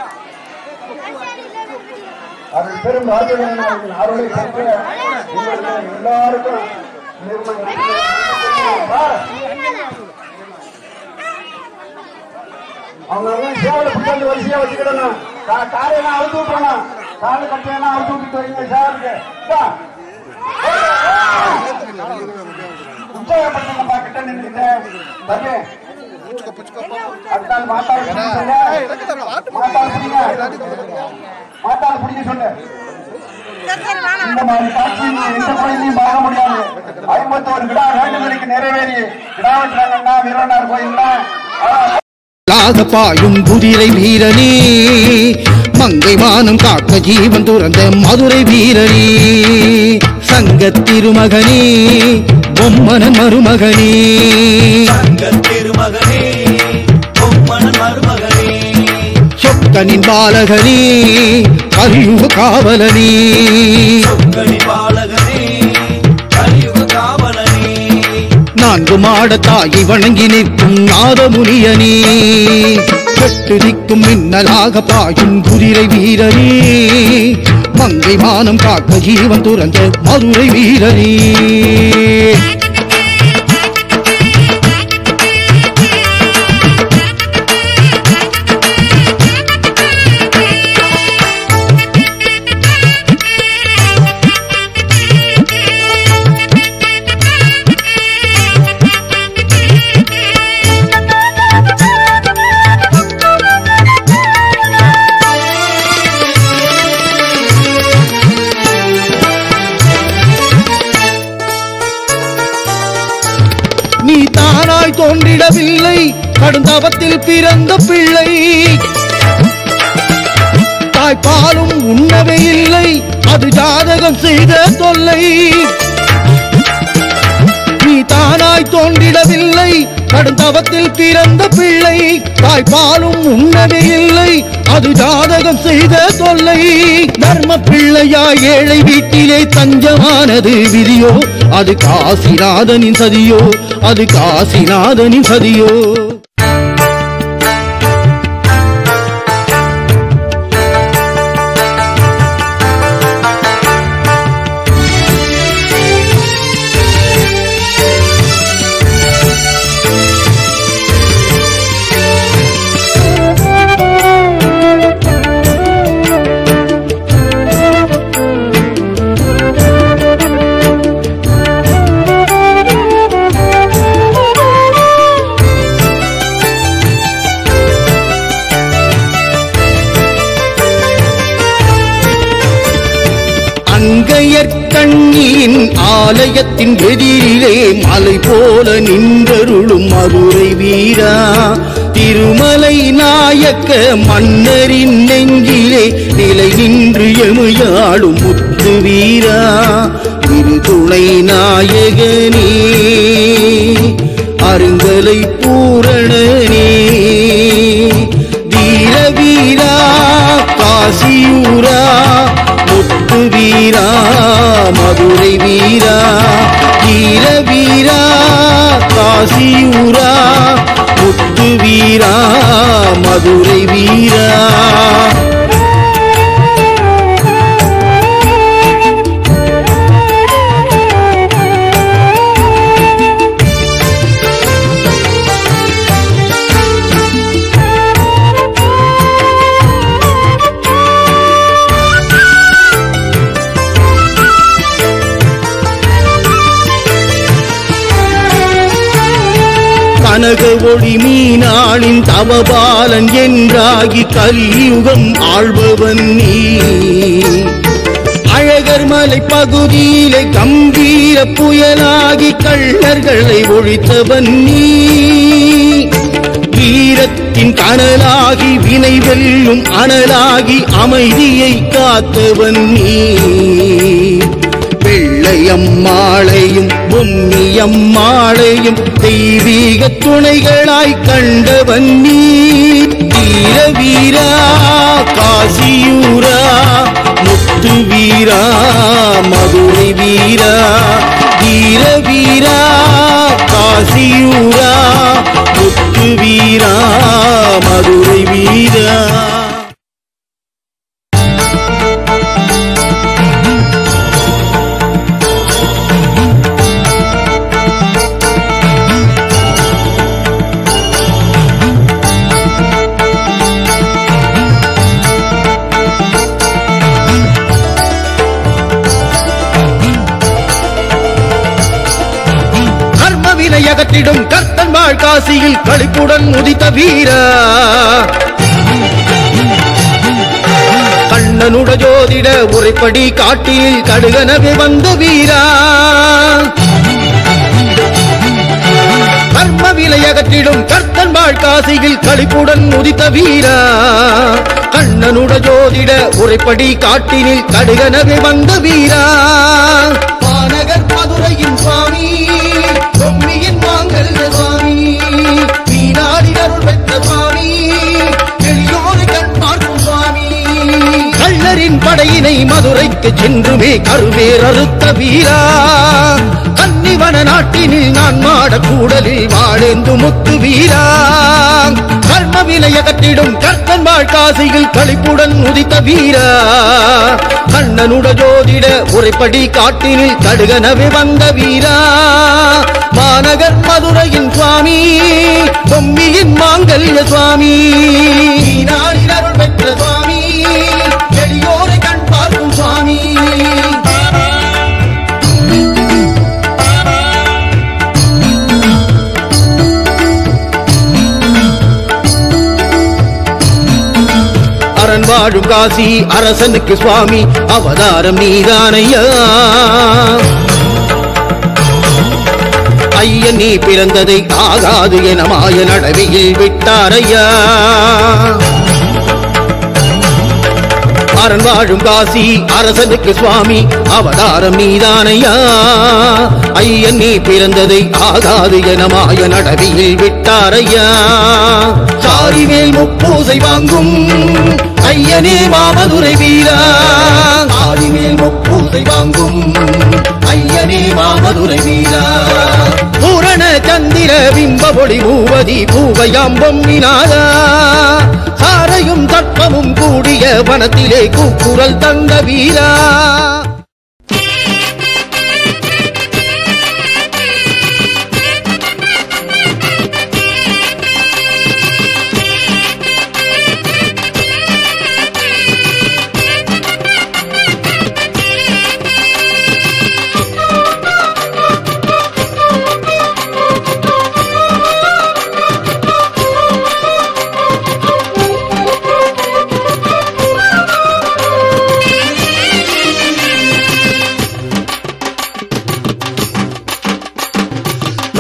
அது பெரும் ராஜகன் அருளை பெற்ற உங்களுக்கு எல்லாருக்கும் நிர்மலம் வா. அவங்க எல்லாம் சேவலை பிடிச்சி வரிசையா வச்சுக்கிடணும் கா- காலையெல்லாம் அவுத்து விட்டுறணும் காலை கட்டையெல்லாம் அவுத்து விட்டுட்டு வைங்க சேவலுக்கு வா. உற்சாகப்படுத்தணும்பா கிட்ட நின்றுட்டு தம்பி அடுத்தாள் மாத்தாள் பிடிக்க சொல்லு மாத்தாள் பிடிங்க மாத்தாள் பிடிக்க சொல்லு இந்த மாதிரி காட்சி நீ எந்த கோயிலையும் பார்க்க முடியாது ஐம்பத்தோரு கிடா வேண்டுதலுக்கு நிறைவேறி கிடா வெட்டுறாங்கன்னா வீரனார் கோயில்ல லாக பாயும் குதிரை வீரனே மங்கை மானம் காக்க ஜீவன் துறந்த மதுரை வீரனே சங்க திருமகனே பொம்மனன் மருமகனே தங்க திருமகனே பொம்மன் மருமகனே சொக்கனின் பாலகனே கலியுக காவலனே சொக்கடி பாலகனே கலியுக காவலனே நான்கு மாட தாயை வணங்கி நிற்கும் நாதமுனியனே கெட்டு நிற்கும் மின்னலாக பாயும் குதிரை வீரனே மங்கை மானம் காக்க ஜீவன் துறந்த மதுரை வீரனே நீ தானாய் தோன்றிடவில்லை கடுந்தவத்தில் பிறந்த பிள்ளை தாய்ப்பாலும் உண்ணவே இல்லை அது ஜாதகம் செய்த தொல்லை நீ தானாய் தோன்றிடவில்லை கடுந்தவத்தில் பிறந்த பிள்ளை தாய்ப்பாலும் உண்ணவே இல்லை அது ஜாதகம் செய்த தொல்லை தர்ம பிள்ளையாய் ஏழை வீட்டிலே தஞ்சமானது விதியோ அது காசிநாதனின் சதியோ அது காசிநாதனின் சதியோ ஆலயத்தின் எதிரிலே மலை போல நின்றருளும் மதுரை வீரா திருமலை நாயக்க மன்னரின் நெஞ்சிலே நிலை நின்று எமையாளும் முத்து வீரா திருதுணை நாயகனே அருங்கலை பூரணனே வீர வீரா காசியூரா முத்து வீரா மதுரை வீரா வீர வீரா காசியூரா முத்து வீரா மதுரை வீரா கனக ஒளி மீனாளின் தவபாலன் என்றாகி கலியுகம் ஆள்பவன் நீ அழகர் மலை பகுதியிலே கம்பீர புயலாகி கள்ளர்களை ஒழித்தவன் நீ வீரத்தின் கனலாகி வினை வெல்லும் அனலாகி அமைதியை காத்தவன் நீ வெள்ளையம்மாளையும் பொம்மியம்மாளையும் தெய்வீக துணைகளாய் கண்டவன் நீ வீர வீரா காசியூரா முத்து வீரா மதுரை வீரா வீர வீரா காசியூரா முத்து வீரா மதுரை வீரா கர்மவினை அகற்றிடும் கர்த்தன் வாழ் காசியில் களிப்புடன் உதித்த வீரா கண்ணனுட ஜோதிட உரைப்படி காட்டில் கடுகனவே வந்த வீரா கர்ம விலை அகற்றிடும் கர்த்தன் வாழ் காசியில் களிப்புடன் உதித்த வீரா கண்ணனுட ஜோதிட உரைப்படி காட்டினில் கடுகனவே வந்த வீரா மாநகர் மதுரையின் சுவாமி பொம்மியின் மாங்கல்ய சுவாமி மீனாடி அருள் பெற்ற சுவாமி எளியோரை கண் பார்க்கும் சுவாமி கள்ளரின் படையினை மதுரைக்கு சென்றுமே கருவேர் அறுத்த வீரா கன்னிவன நாட்டினில் நான் மாட கூடலில் வாழேந்து முத்து வீரா கர்ம விலை அகற்றிடும் கர்த்தன் வாழ் காசியில் களிப்புடன் உதித்த வீரா கண்ணனுட ஜோதிட உரைப்படி காட்டினில் கடுகனவே வந்த வீரா மாநகர் மதுரையின் சுவாமி பொம்மியின் மாங்கல்ய சுவாமி நாளில் அருள் பெற்ற சுவாமி எளியோரை கண் பார்க்கும் சுவாமி அரண் வாழும் காசி அரசனுக்கு சுவாமி அவதாரம் நீதானையா ஐயன் நீ பிறந்ததை ஆகாது என மாய நடவையில் விட்டாரையா அரண் வாழும் காசி அரசனுக்கு சுவாமி அவதாரம் நீதானையா ஐயன் நீ பிறந்ததை ஆகாது என மாய நடவியில் விட்டாரையா சாரிவேல் முப்பூசை வாங்கும் ஐயனே மாமதுரை வீரா சாரிவேல் முப்பூசை வாங்கும் ஐயனே மாமதுரை வீரா பூரண சந்திர பிம்ப ஒளி மூவதி பூவையாம் பொம்மினாதா சாரையும் தட்பமும் கூடிய வனத்திலே கூக்குரல் தந்த வீரா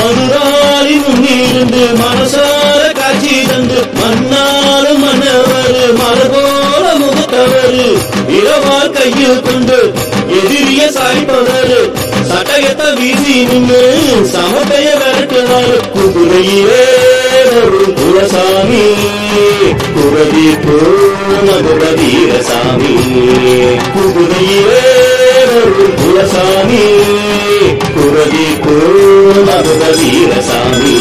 மதுராரி முன்னிருந்து மனசார காட்சி தந்து மன்னாலும் மன்னவர் மரபோல முகத்தவர் இரவார் கையில் கொண்டு எதிரிய சாய்ப்பவர் சட்டயத்தை வீசி நின்று சமத்தைய விரட்டுவார் குதிரையிலே வரும் குலசாமி குரதி மதுர வீரசாமி குதிரையிலே வரும் குலசாமி குரதி மதுர வீரசாமி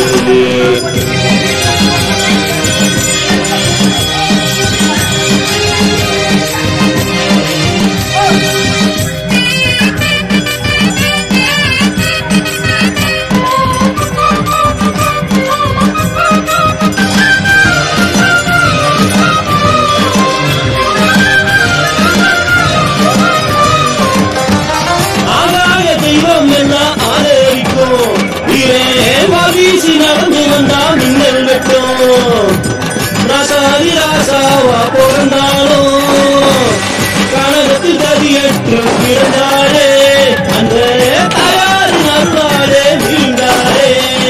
ஆகாய தெய்வம் எல்லாம் ஆதரிக்கும் இதே வீசி நடந்து வந்தா மின்னல் வெட்டும் ராசாதி ராசாவா பிறந்தாலும் கனகத்தில் கதியற்று பிறந்தாளே அந்த தாயாரின் அருளாலே மீண்டாளே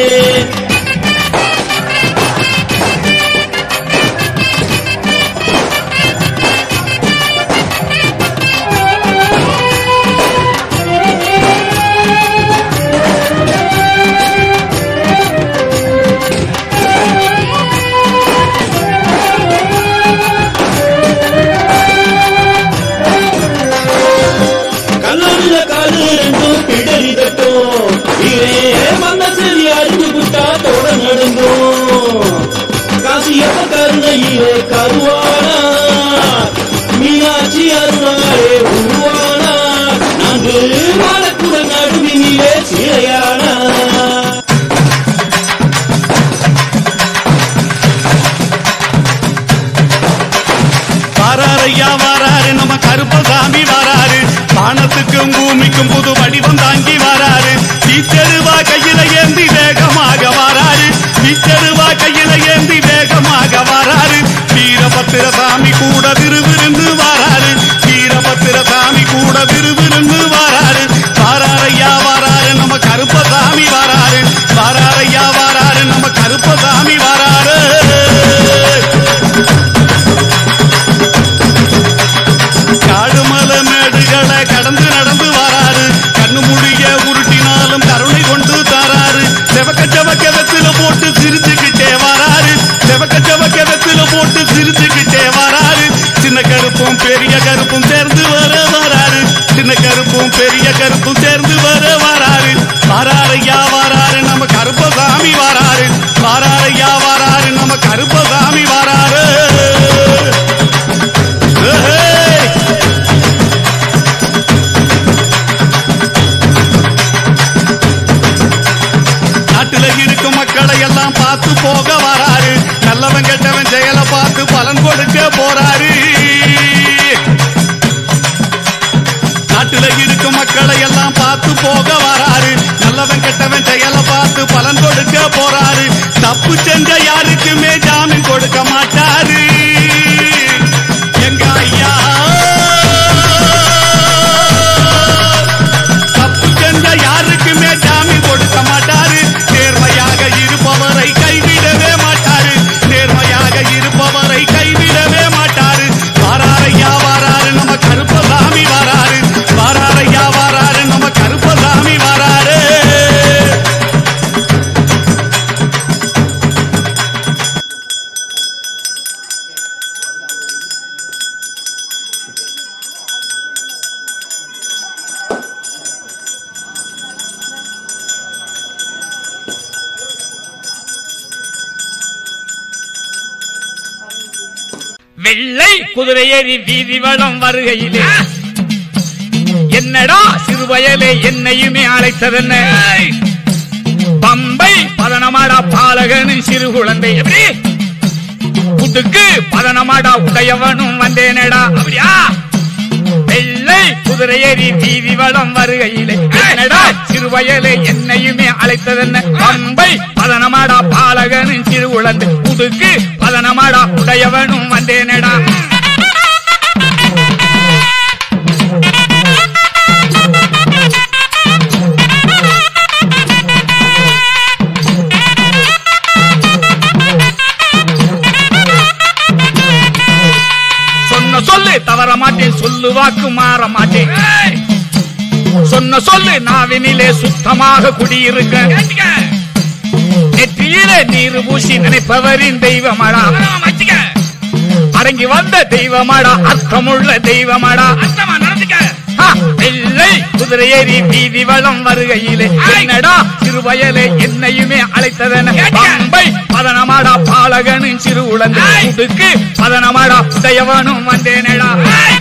கல்லூரில காது ரெண்டும் பிடரி தட்டும் இதே மந்த செடி அடிச்சு விட்டா தோட நடுங்கும் காசியப்ப கருணையிலே கருவானா மீனாட்சி அருணாலே உருவானா நான்கு வாழக்குட நடுவினிலே சிறையானா வாராரையா வாராரு நம்ம கருப்பசாமி வாராரு வானத்துக்கும் பூமிக்கும் புது வடிவம் தாங்கி வாராரு தீச்சருவா கையில ஏந்தி வேகமாக வாராரு தீச்சருவா கையில ஏந்தி வேகமாக வாராரு வீரபத்திர சாமி கூட விறுவிறுந்து வாராரு வீரபத்திர சாமி கூட விறுவிறுந்து வாராரு வாராரையா வாராரு நம்ம கருப்பசாமி வாராரு வாராரையா வாராரு நம்ம கருப்பசாமி வாராரு காடுமல மேடுகளை கடந்து நடந்து வராரு கண்ணு முடிய உருட்டினாலும் கருணை கொண்டு தாராரு செவக்க செவக்க வெத்தில போட்டு சிரிச்சுக்கிட்டே வராரு செவக்க செவக்க வெத்தில போட்டு சிரிச்சுக்கிட்டே வராரு சின்ன கருப்பும் பெரிய கருப்பும் சேர்ந்து வர வராரு சின்ன கருப்பும் பெரிய கருப்பும் சேர்ந்து வர வராரு வாராரையா வாராரு நம்ம கருப்பசாமி வாராரு வாராரையா வாராரு நம்ம கருப்பசாமி வாராரு ஏய்! நாட்டுல இருக்கும் மக்களை எல்லாம் பார்த்து போக வராரு நல்லவன் கெட்டவன் செயலை பார்த்து பலன் கொடுக்க போறாரு நாட்டுல இருக்கும் மக்களை எல்லாம் பார்த்து போக வராரு நல்லவன் கெட்டவன் செயலை பார்த்து பலன் கொடுக்க போறாரு தப்பு செஞ்ச யாருக்குமே ஜாமீன் கொடுக்க மாட்டாரு எங்க ஐயா தப்பு செஞ்ச யாருக்குமே ஜாமீன் கொடுக்க மாட்டாரு நேர்மையாக இருப்பவரை கைவிடவே மாட்டாரு நேர்மையாக இருப்பவரை கைவிடவே மாட்டாரு வாராரையா வாராரு நம்ம கருப்பசாமி வாராரு வாராரையா வாராரு நம்ம கருப்பசாமி வாராரு வெள்ளை குதிரையேறி வீதி வளம் வருகையிலே என்னடா சிறுவயலே என்னையுமே அழைத்ததென்ன பம்பை பதனமாடா பாலகனும் சிறு குழந்தை எப்படி புட்டுக்கு பதனமாடா உடையவனும் வந்தேனடா அப்படியா வெள்ளை குதிரையேறி வீதி வளம் வருகையிலே என்னடா சிறுவயலே என்னையுமே அழைத்ததென்ன பம்பை பதனமாடா பாலகனும் சிறு குழந்தை புதுக்கு பதனமாடா உடையவனும் வந்தேனடா சொன்ன சொல்லு நாவினிலே சுத்தமாக குடியிருக்க கேட்டுக்க. நெற்றியிலே நீர் பூசி நினைப்பவரின் தெய்வமாடா வச்சுக்க அடங்கி வந்த தெய்வமாடா அர்த்தமுள்ள தெய்வமாடா அர்த்தமா நடந்துக்க வெள்ளை குதிரையேறி வீதி வளம் வருகையிலே என்னடா சிறுவயலே என்னையுமே அழைத்ததென பம்பை பதனமாடா பாலகனின் சிறு உழந்து உடுக்கு பதனமாடா உதயவனும் வந்தேனடா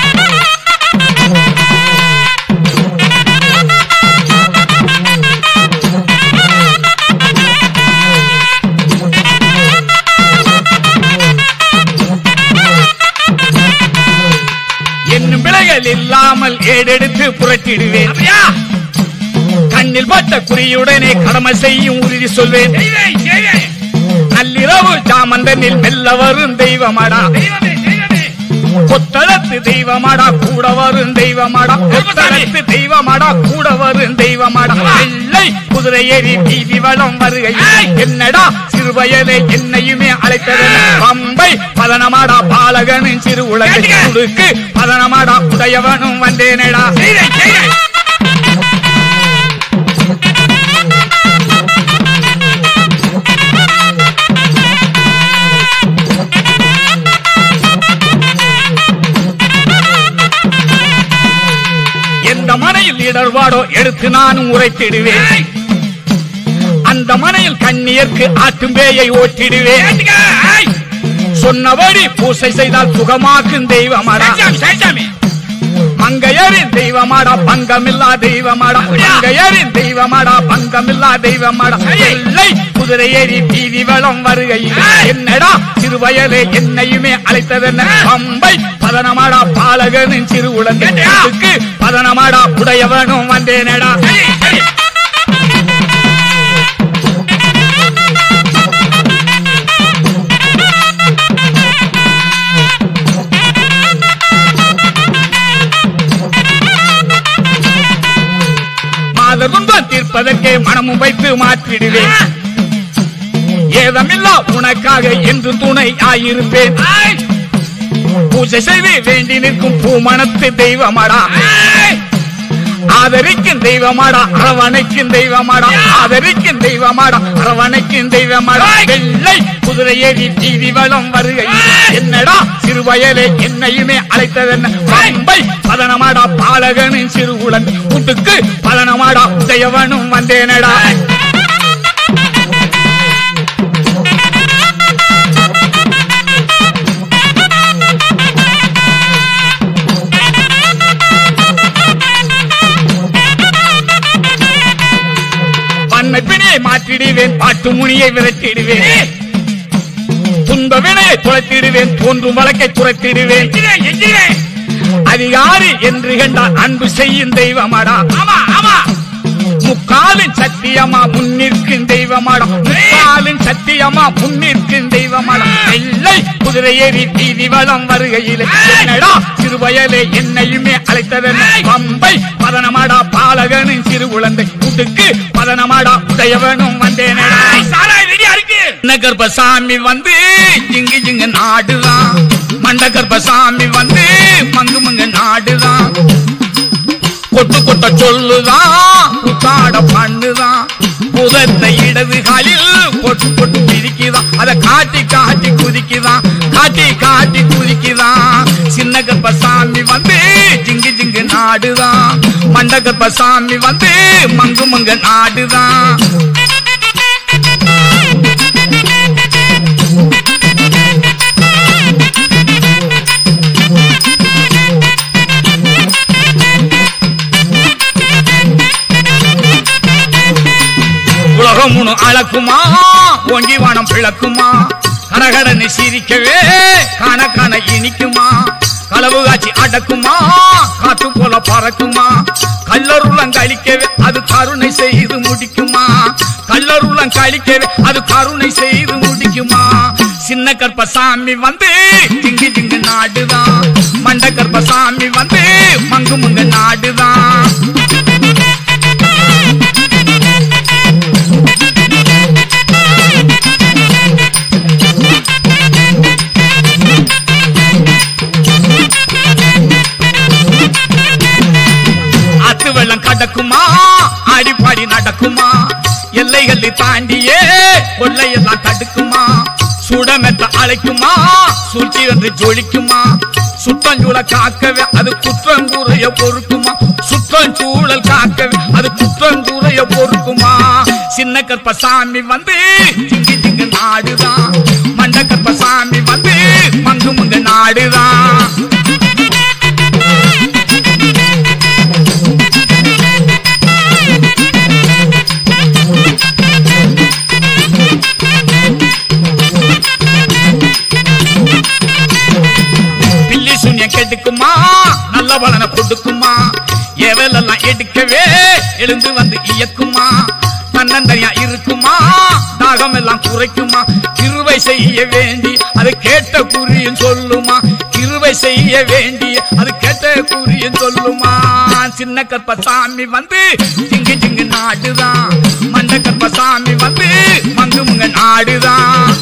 என்னும் பிழைகள் இல்லாமல் ஏடெடுத்து புரட்டிடுவேன் கண்ணில் பட்ட குறியுடனே கடமை செய்யும் உறுதி சொல்வேன் நள்ளிரவு ஜாமந்தனில் மெல்ல வரும் தெய்வமாடா கொத்தளத்து தெய்வமாடா கூட வரும் தெய்வமாடா கொத்தளத்து தெய்வமாடா கூட வரும் தெய்வமாடா வெள்ளை குதிரை ஏறி வீதி வளம் வருகை என்னடா சிறுவயலே என்னையுமே அழைத்தது பம்பை பதனமாடா பாலகனின் சிறு உலகுக்கு பதனமாடா உடையவனும் வந்தேனடா எந்த மனையில் இடர்பாடோ எடுத்து நானும் உரைத்திடுவேன் அந்த மனையில் கண்ணியர்க்கு ஆட்டும் பேயை ஓட்டிடுவேன் சொன்னபடி பூசை செய்தால் சுகமாக்கும் தெய்வமாடா மங்கையரின் தெய்வமாடா பங்கமில்லா தெய்வமாடா மங்கையரின் தெய்வமாடா பங்கமில்லா தெய்வமாடா எல்லை குதிரை ஏறி வீதி வளம் வருகையில் என்னடா சிறுவயலே என்னையுமே அழைத்ததென்ன பம்பை பதனமாடா பாலகனின் சிறு உலகத்துக்கு பதனமாடா உடையவனும் வந்தேனடா மாத துன்பம் தீர்ப்பதற்கே மனமும் வைத்து மாற்றிடுவேன் ஏதமில்லா உனக்காக என்று துணை ஆயிருப்பேன் பூஜை செய்து வேண்டி நிற்கும் பூமணத்து தெய்வமாடா ஆதரிக்கும் தெய்வமாடா அரவணைக்கும் தெய்வமாடா ஆதரிக்கும் தெய்வமாடா அரவணைக்கும் தெய்வமாடா வெள்ளை குதிரை ஏறி வீதி வளம் வருகை என்னடா சிறுவயலே என்னையுமே அழைத்ததென்ன பம்பை பதனமாடா பாலகனின் சிறு உலன் கூட்டுக்கு பதனமாடா உதயவனும் வந்தேனடா வண்ண பிணியை மாற்றிடுவேன் பாட்டு முனியை விரட்டிடுவேன் துன்ப வினையை துளைத்திடுவேன் தோன்றும் வழக்கை துரைத்திடுவேன் அதிகாரி என்று கண்டால் அன்பு செய்யும் தெய்வமாடா ஆமா ஆமா முக்காலின் சத்தியமா முன்னிற்கும் தெய்வமாடா முக்காலின் சத்தியமா முன்னிற்கும் தெய்வமாடா வெள்ளை குதிரை ஏறி வீதி வளம் வருகையில் என்னடா சிறுவயலே என்னையுமே அழைத்ததென்ன பம்பை பதனமாடா பாலகனின் சிறு குழந்தை உடுக்கு பதனமாடா உடையவனும் வந்தேனடா கர்ப்பசாமி வந்து ஜிங்கு ஜிங்கு நாடுதான் மண்ட கர்ப்பசாமி வந்து மங்கு மங்கு நாடுதான் கொட்டு கொட்ட சொல்லுதான் புத்தாட பண்ணுதான் புதத்தை இடது காலில் கொட்டு கொட்டு பிரிக்குதான் அத காட்டி காட்டி குதிக்குதான் காட்டி காட்டி குதிக்குதான் சின்ன கர்ப்பசாமி வந்து ஜிங்கு ஜிங்கு நாடுதான் மண்ட கர்ப்பசாமி வந்து மங்கு மங்கு நாடுதான் உலகம் உணு அளக்குமா ஓங்கி வானம் பிளக்குமா கடகடன்னு சிரிக்கவே காண காண இனிக்குமா களவு காட்சி அடக்குமா காத்து போல பறக்குமா கல்லருளம் கழிக்கவே அது கருணை செய்து முடிக்குமா கல்லருளம் கழிக்கவே அது கருணை செய்து முடிக்குமா சின்ன கற்பசாமி வந்து திங்கு திங்கு நாடுதான் மண்ட கற்பசாமி வந்து மங்கு மங்கு நாடுதான் ஆத்து வெள்ளம் கடக்குமா எல்லைகளை தாண்டியே கொள்ளையெல்லாம் தடுக்குமா சுடமெத்த அழைக்குமா சூழ்ச்சி வந்து ஜொலிக்குமா சுற்றஞ்சூழ காக்கவே அது குற்றங்கூறைய பொறுக்குமா சுற்றஞ்சூழல் காக்கவே அது குற்றங்கூறைய பொறுக்குமா சின்ன கற்பசாமி வந்து திங்கு திங்கு நாடுதான் மண்ட கற்பசாமி வந்து மங்கு மங்கு நாடுதான் பில்லி சூன்யம் கெடுக்குமா நல்ல பலனை கொடுக்குமா எவலெல்லாம் எடுக்கவே எழுந்து வந்து இயக்குமா தன்னந்தனியா இருக்குமா தாகம் எல்லாம் குறைக்குமா கிருவை செய்ய வேண்டி அது கேட்ட குறியும் சொல்லுமா கிருவை செய்ய வேண்டி அது கேட்ட குறியும் சொல்லுமா சின்ன கற்பசாமி வந்து ஜிங்கு ஜிங்கு நாடுதான் மண்ட கற்பசாமி வந்து மங்கு முங்க நாடுதான்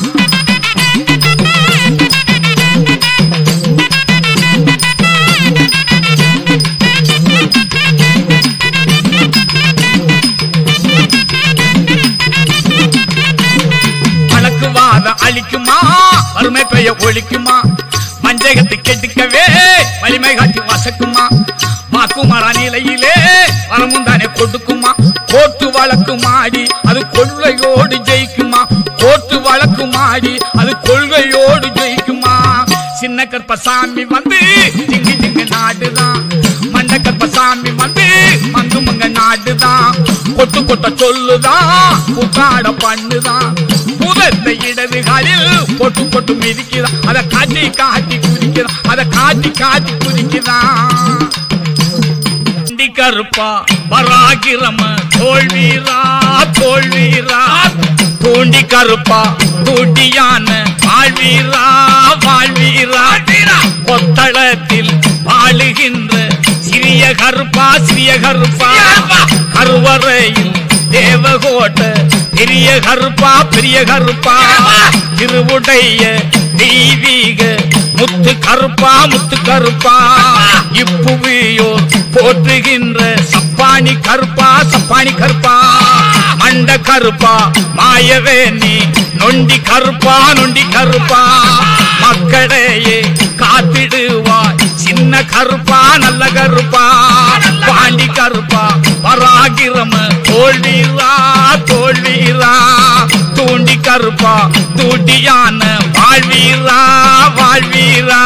வழக்குவாத அழிக்குமா வறுமை பெய்ய ஒழிக்குமா வஞ்சகத்தை கெடுக்கவே வலிமை காட்டி வசக்குமா வாக்குமாரா நிலையிலே வரமும் தானே கொடுக்குமா கோட்டு வழக்கு மாடி அது கொள்கையோடு ஜெயிக்குமா கோட்டு வழக்கு மாடி அது கொள்கையோடு ஜெயிக்குமா சின்ன கற்பசாமி வந்து திங்கு திங்கு நாடுதான் மண்ட கற்பசாமி வந்து மங்கு மங்க நாடுதான் கொட்டு கொட்ட சொல்லுதான் கூத்தாட பண்ணுதான் புதத்தை இடது காலில் பொட்டு பொட்டு மிதிக்குதான் அதை காட்டி காட்டி குதிக்குதான் அதை காட்டி காட்டி குதிக்குதான் வண்டி கருப்பா பராகிரம தோல்வீரா தோல்வீரா தூண்டி கருப்பா தூண்டியான வாழ்வீரா வாழ்வீரா கொத்தளத்தில் வாழுகின்ற சிறிய கருப்பா சிறிய கருப்பா கருவறையில் தேவகோட்ட பெரிய கருப்பா பெரிய கருப்பா திருவுடைய தெய்வீக முத்து கருப்பா முத்து கருப்பா இப்புவியோர் போற்றுகின்ற சப்பானி கருப்பா சப்பானி கருப்பா மண்ட கருப்பா மாயவேணி நொண்டி கருப்பா நொண்டி கருப்பா மக்களையே காத்திடுவாய் சின்ன கருப்பா நல்ல கருப்பா பாண்டி கருப்பா பராகிரம தோல்வீரா தோல்வீரா தூண்டி கருப்பா தூண்டியான வாழ்வீரா வாழ்வீரா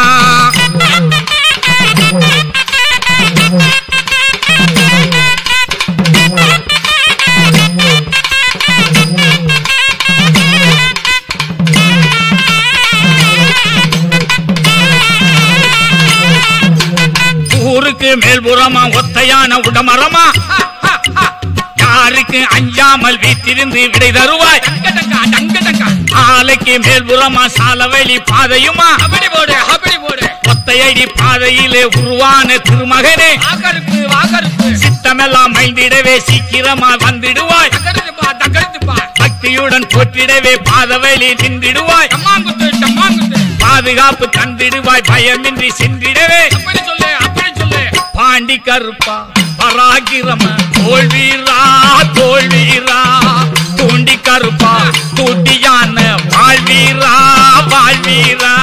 ஊருக்கு மேல்புறமா ஒத்தையான உடமரமா யாருக்கு அஞ்சாமல் வீட்டிருந்து விடை தருவாய் ஆலைக்கு மேல்புறமா சாலவழி பாதையுமா அப்படி போடு அப்படி போடு ஒத்தையடி பாதையிலே உருவான திருமகனே வாகருக்கு வாகருக்கு சித்தமெல்லாம் மைந்திடவே சீக்கிரமா வந்திடுவாய் பக்தியுடன் போற்றிடவே பாதவழி நின்றிடுவாய் பாதுகாப்பு தந்திடுவாய் பயமின்றி சென்றிடவே அப்படி சொல்லு அப்படி சொல்லு பாண்டி கருப்பா பராகிரம தோல்வீரா தோல்வீரா தூண்டி கருப்பா தூண்டியான வாழ்வீரா வாழ்வீரா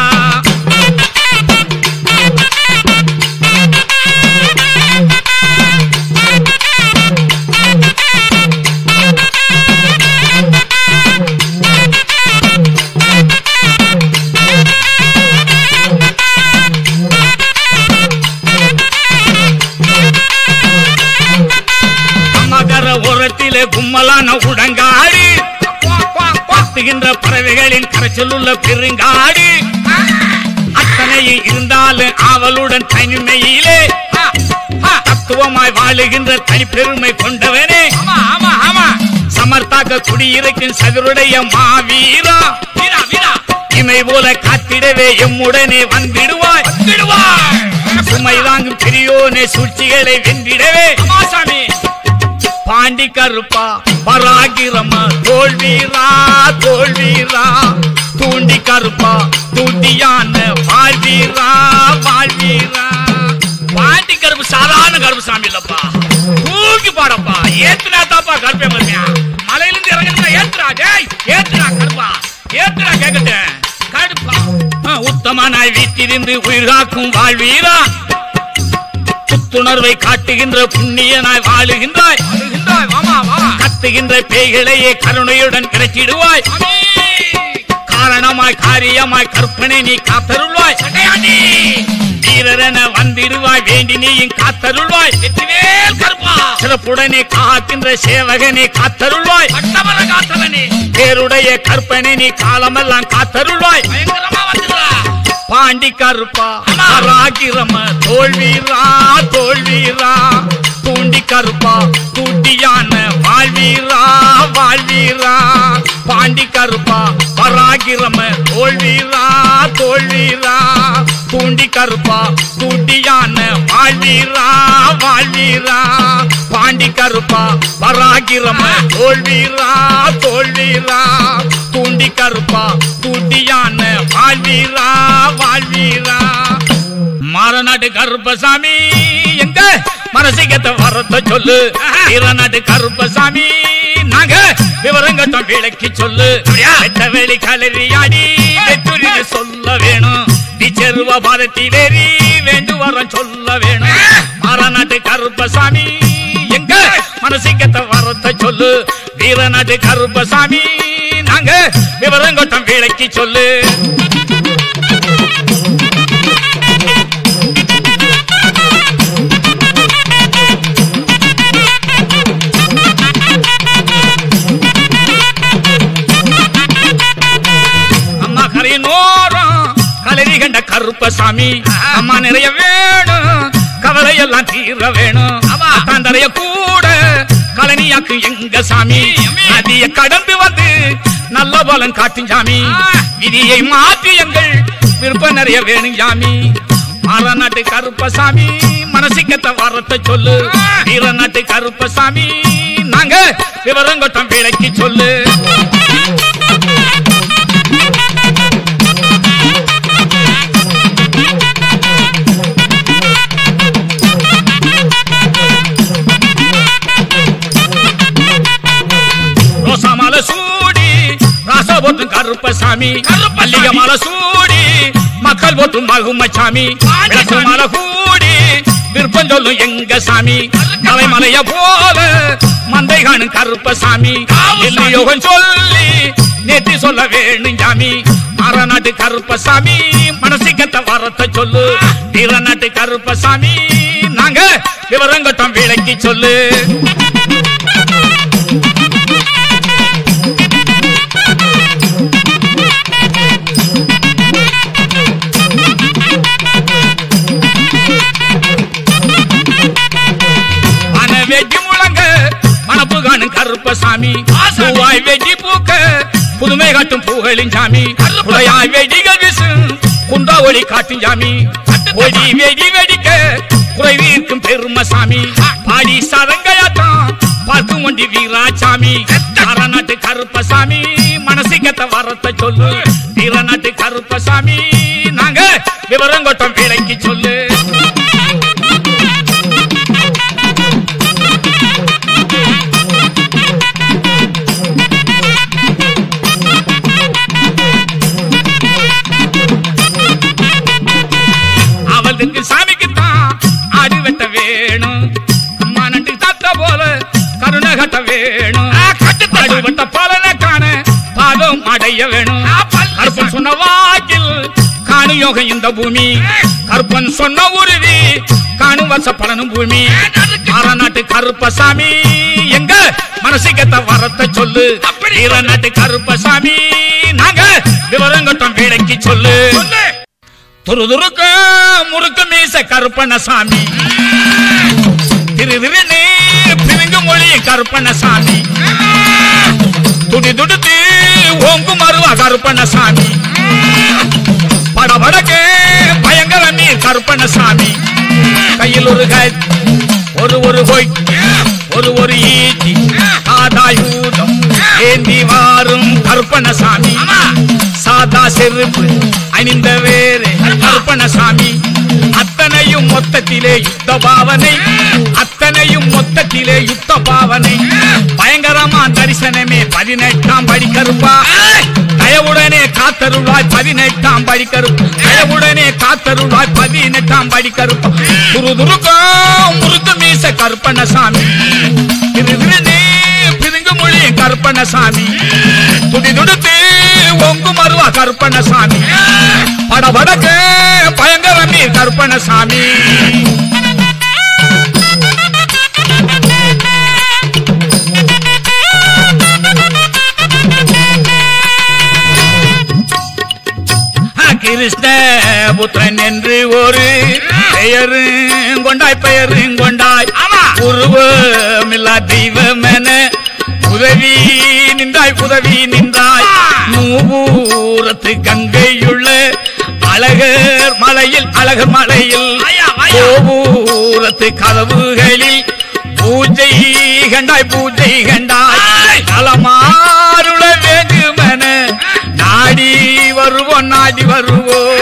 மகர உரத்திலே கும்மலான உடங்காடு பத்துகின்ற பறவைகளின் கரைச்சல் உள்ள பெருங்காடு அத்தனையும் இருந்தாலும் ஆவலுடன் தனிமையிலே தத்துவமாய் வாழுகின்ற தனிப்பெருமை கொண்டவனே சமர்த்தாக்க குடியிருக்கும் சதுருடைய மாவீரா வீரா வீரா இமை போல காத்திடவே எம்முடனே வந்திடுவாய் வந்திடுவாய் சுமை தாங்கும் பெரியோனே சூழ்ச்சிகளை வென்றிடவே சாமி பாண்டி கருப்பா பராகிரம தோல்வீரா தோல்வீரா தூண்டி கருப்பா தூண்டியான வாழ்வீரா வாழ்வீரா பாண்டி கருப்பு சாதாரண கருப்பு சாமி இல்லப்பா தூக்கி பாடப்பா ஏத்துனா தாப்பா கருப்பே மருமையா மலையிலிருந்து இறங்க ஏய், ஏத்துடா கருப்பா ஏத்துடா கேக்கட்டேன் கடுப்பா ஆ, உத்தமனாய் வீட்டிலிருந்து உயிர் காக்கும் வாழ்வீரா புத்துணர்வை காட்டுகின்ற புண்ணியனாய் வாழுகின்றாய் கத்துகின்ற பேய்களையே கருணையுடன் கிடைச்சிடுவாய் காரணமாய் காரியமாய் கற்பனை நீ காத்தருள்வாய் வீரரென வந்திடுவாய் வேண்டி நீயும் காத்தருள்வாய் வெற்றிவேல் கருப்பா சிறப்புடனே காக்கின்ற சேவகனே காத்தருள்வாய் காத்தவனே பேருடைய கற்பனை நீ காலமெல்லாம் காத்தருள்வாய் பயங்கரமா வந்துடுறா பாண்டி கருப்பா ராகிரம தோல்வீரா தோல்வீரா தூண்டி கருப்பா தூட்டியான வாழ்வீரா வாழ்வீரா பாண்டி கருப்பா பராகிரம தோல்வீரா தோல்வீரா தூண்டி கருப்பா தூட்டியான வாழ்வீரா வாழ்வீரா பாண்டி கருப்பா பராகிரம தோல்வீரா தோல்வீரா தூண்டி கருப்பா தூட்டியான வாழ்வீரா வாழ்வீரா மாறநாட்டு கருப்பசாமி எங்க மனசிகத்தை வரத்த சொல்லு வீரநாட்டு கருப்பசாமி நாங்க விவரங்கட்டம் விளக்கி சொல்லு வெட்ட வெளி கலரியாடி வெற்றுரி சொல்ல வேணும் நிச்சருவ பாதத்திலேறி வேண்டு வரம் சொல்ல வேணும் மாறநாட்டு கருப்பசாமி எங்க மனசிகத்தை வரத்த சொல்லு வீரநாட்டு கருப்பசாமி நாங்க விவரங்கட்டம் விளக்கி சொல்லு அம்மா கரையினோரம் கலரி கண்ட கருப்பசாமி அம்மா நிறைய வேணும் கவலை எல்லாம் தீர வேணும் தான் நிறைய கூட கலனியாக்கு எங்க சாமி நதிய கடந்து வந்து நல்ல பலன் காட்டும் சாமி விதியை மாற்றி எங்கள் விருப்பம் நிறைய வேணும் சாமி மாறநாட்டு கருப்பசாமி மனசிக்கத்த வரத்தை சொல்லு வீரநாட்டு கருப்பசாமி நாங்க விவரங்கொட்டம் விளக்கி சொல்லு ரோசாமால சூடி ராசா போட்டும் கருப்பசாமி மல்லிகை மாலை சூடி மக்கள் போட்டும் மகுமச்சாமி விளக்கு மாலை கூடி விருப்பம் சொல்லும் எங்க சாமி தலைமலைய போல மந்தை காணும் கருப்பசாமி யோகம் சொல்லி நேத்தி சொல்ல வேணும் சாமி மாறநாட்டு கருப்பசாமி மனசிக்கத்த வரத்தை சொல்லு வீரநாட்டு கருப்பசாமி நாங்க விவரங்கட்டம் விளக்கி சொல்லு மன வெட்டி முழங்க மனப்பு காணும் கருப்பசாமி பூவாய் வெட்டி பூக்க புதுமை காட்டும் பூகளின் சாமி உடையாய் வெடிகள் வீசும் குண்டா ஒளி காட்டும் சாமி ஒடி வெடி வெடிக்க குறைவி இருக்கும் பெருமசாமி பாடி சதங்கையாட்டம் பார்க்கும் ஒண்டி வீராசாமி நாட்டு கருப்பசாமி மனசிக்கத்த வரத்தை சொல்லு வீரநாட்டு கருப்பசாமி நாங்க விவரங்கொட்டம் விளக்கி சொல்லு அவளுக்கு சாமிக்குத்தான் ஆடு வெட்ட வேணும் அம்மா நட்டு தத்த போல கருணை கட்ட வேணும் ஆடு வெட்ட பலனை காண பாதம் அடைய வேணும் கருப்பன் சொன்ன வாக்கில் காணு யோகம் இந்த பூமி கருப்பன் சொன்ன உறுதி காணும் வருஷ பலனும் பூமி நாட்டு கருப்பசாமி எங்க மனசுக்கத்த வரத்தை சொல்லு நாட்டு கருப்பசாமி நாங்க விவரங்கட்டம் விளக்கி சொல்லு துருதுருக்க முறுக்கு மீச கருப்பண்ணசாமி திரு திருநே பிரிங்கு மொழி கருப்பண்ணசாமி துடி துடுத்து ஓங்கு மருவா கருப்பண்ணசாமி படபடக்கு பயங்கர நீர் கருப்பண்ணசாமி கையில் ஒரு கை ஒரு ஒரு கொய் ஒரு ஒரு ஈட்டி ஆதாயூதம் ஏந்தி வாரும் கருப்பண்ணசாமி சாதா செருப்பு அணிந்த வேறு கருப்பணசாமி அத்தனையும் மொத்தத்திலே யுத்த பாவனை அத்தனையும் மொத்தத்திலே யுத்த பாவனை பயங்கரமா தரிசனமே பதினெட்டாம் படி கருப்பா தயவுடனே காத்தருள்வாய் பதினெட்டாம் படி கருப்பு தயவுடனே காத்தருள்வாய் பதினெட்டாம் படி கருப்பா துரு துருக்கம் முறுக்கு மீச கருப்பணசாமி திருவிருநே பிதுங்கு மொழி கருப்பணசாமி துடி துடுத்து ஒங்கு மருவா கருப்பணசாமி படபடக்கு பயங்கர நீர் கருப்பணசாமி கிருஷ்ண புத்திரன் என்று ஒரு பெயரும் கொண்டாய் பெயரும் கொண்டாய் உருவமில்லா தெய்வம் என உதவி நின்றாய் உதவி நின்றாய் மூவூரத்து கங்கையுள்ள அழகர் மலையில் அழகர் மலையில் கோபூரத்து கதவுகளில் பூஜை கண்டாய் பூஜை கண்டாய் நலமாருள வேண்டுமென நாடி வருவோம் நாடி வருவோம்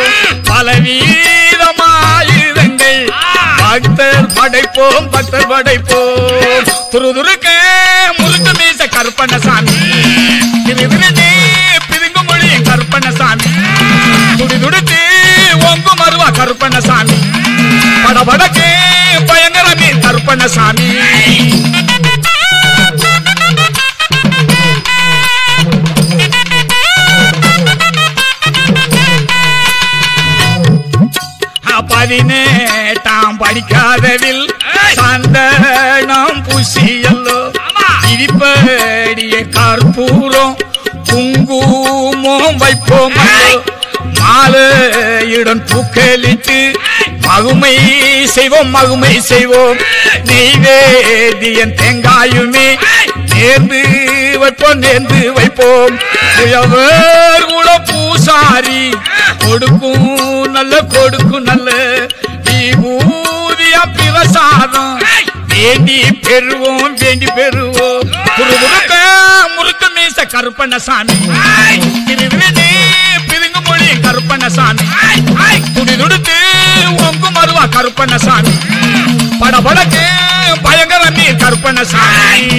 பலவீதமாயுதங்கள் பக்தர் படைப்போம் பக்தர் படைப்போம் துருதுருக்க முருக்க மீச கருப்பண்ணசாமி திருவிருந்தே பிதுங்கு மொழி கருப்பண்ணசாமி துடி துடுத்து ஒங்கு மருவா கருப்பண்ணசாமி படபடக்கு பயங்கர மீன் கருப்பண்ணசாமி பதினேட்டாம் படிக்காதவில் சந்தனம் பூசியல்லோ இடிப்படிய கற்பூரம் குங்குமம் வைப்போம் மாலையுடன் பூக்களிட்டு மகுமை செய்வோம் மகுமை செய்வோம் நெய்வேதியன் தேங்காயுமே நேர்ந்து வைப்போம் நேர்ந்து வைப்போம் உழவர் குல பூசாரி கொடுக்கும் நல்ல கொடுக்கும் நல்ல விபூதியா பிரசாதம் வேண்டி பெறுவோம் வேண்டி பெறுவோம் முருக்க முறுக்க மீச கருப்பண்ணசாமி திருவிழி பிதுங்கு மொழி கருப்பண்ணசாமி துடி துடுத்து ஒங்கு மருவா கருப்பண்ணசாமி படபடக்கு பயங்கர நீர் கருப்பண்ணசாமி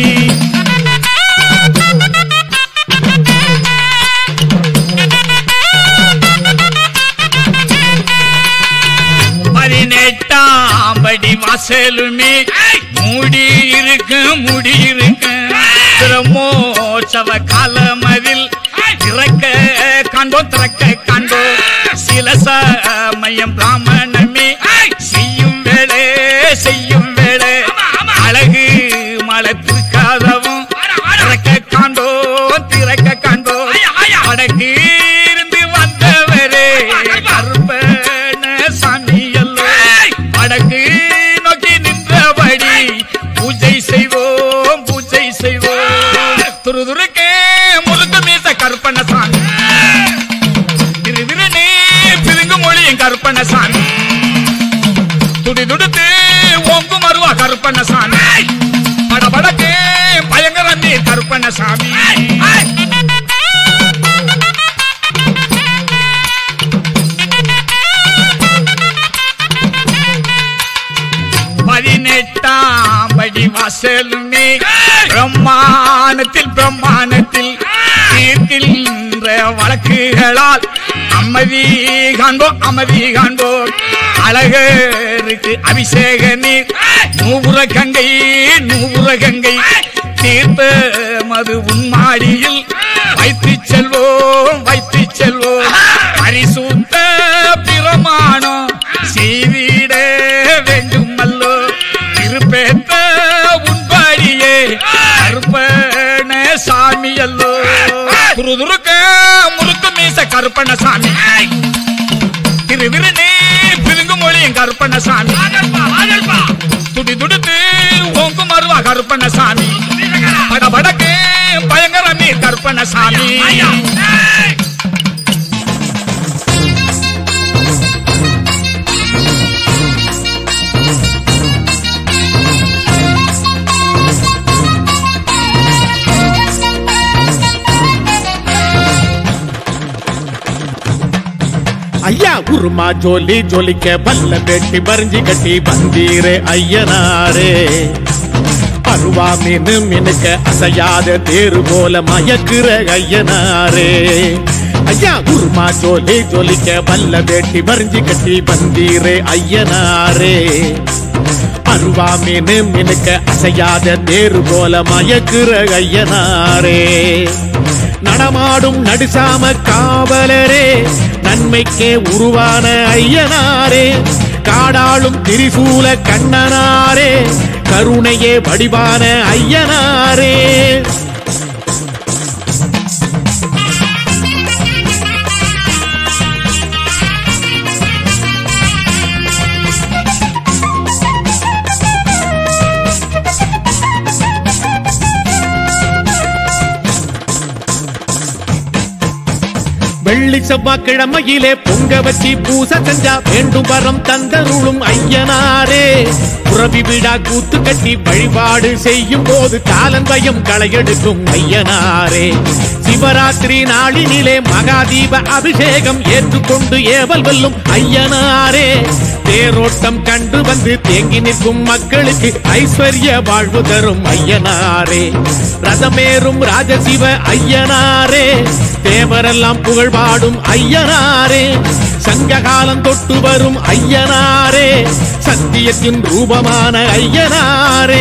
பதினெட்டாம் படி வாசலுமே மூடி இருக்கு மூடி இருக்கு பிரம்மோற்சவ காலமதில் திறக்க காண்போம் திறக்க காண்போம் சில சமயம் பிராமணமே செய்யும் வேலை செய்யும் வேலை அழகு மலத்திற்காதவும் திறக்க காண்போம் திறக்க காண்போம் வடக்கு இருந்து வந்தவரே கருப்பன சாமி அல்லோ வடக்கு நோக்கி நின்றபடி பூஜை செய்வோம் பூஜை செய்வோம் துருதுருக்கே முருக மீச கருப்பண்ண சாமி திருவிருநே பிதுங்கு மொழியும் கருப்பண்ண சாமி துடி துடுத்து ஒங்கு மருவா கருப்பண்ண சாமி படபடக்கு பயங்கர நீர் கருப்பண்ண சாமி பதினெட்டாம் படி வாசலுமே பிரம்மாணத்தில் பிரம்மாணத்தில் தீர்க்கின்ற வழக்குகளால் அம்மதி காண்போம் அம்மதி காண்போம் அழகருக்கு அபிஷேக நீர் நூபுர கங்கை நூபுர கங்கை தீர்த்த மது உன்மாடியில் வைத்து செல்வோம் வைத்து செல்வோம் பரிசுத்த பிரமாணம் செய்திட வேண்டும் அல்லோ திருப்பேத்த உன்பாடியே கருப்பண சாமி அல்லோ துருதுருக்க முறுக்க மீச கருப்பண சாமி திருவிருநே பிதுங்கு மொழியும் கருப்பண சாமி துடி துடுத்து ஓங்கு மருவா கருப்பண சாமி படபடக்கு பயங்கர நீர் கருப்பண சாமி ஐயா உருமா ஜோலி ஜோலிக்க பல்ல வெட்டி பறிஞ்சு கட்டி வந்தீரே ஐயனாரே அருவா மீனு மினுக்க அசையாத தேரு போல மயக்குற ஐயனாரே ஐயா உருமா ஜோலி ஜோலிக்க பல்ல வெட்டி பறிஞ்சு கட்டி வந்தீரே ஐயனாரே அருவா மீனு மினுக்க அசையாத தேரு போல மயக்குற ஐயனாரே நடமாடும் நடுசாம காவலரே நன்மைக்கே உருவான ஐயனாரே காடாளும் திரிசூல கண்ணனாரே கருணையே வடிவான ஐயனாரே வெள்ளி செவ்வாய்க்கிழமையிலே பொங்க வச்சு பூச செஞ்சா வேண்டும் வரம் தந்தருளும் ஐயனாரே புறவி விடா கூத்து கட்டி வழிபாடு செய்யும் போது காலன் பயம் களையெடுக்கும் ஐயனாரே சிவராத்திரி நாளினிலே மகாதீப அபிஷேகம் ஏற்றுக்கொண்டு ஏவல் வெல்லும் ஐயனாரே தேரோட்டம் கண்டு வந்து தேங்கி நிற்கும் மக்களுக்கு ஐஸ்வர்ய வாழ்வு தரும் ஐயனாரே ரதமேறும் ராஜசிவ ஐயனாரே தேவரெல்லாம் புகழ் பாடும் ஐயனாரே சங்ககாலம் தொட்டு வரும் ஐயனாரே சத்தியத்தின் ரூபமான ஐயனாரே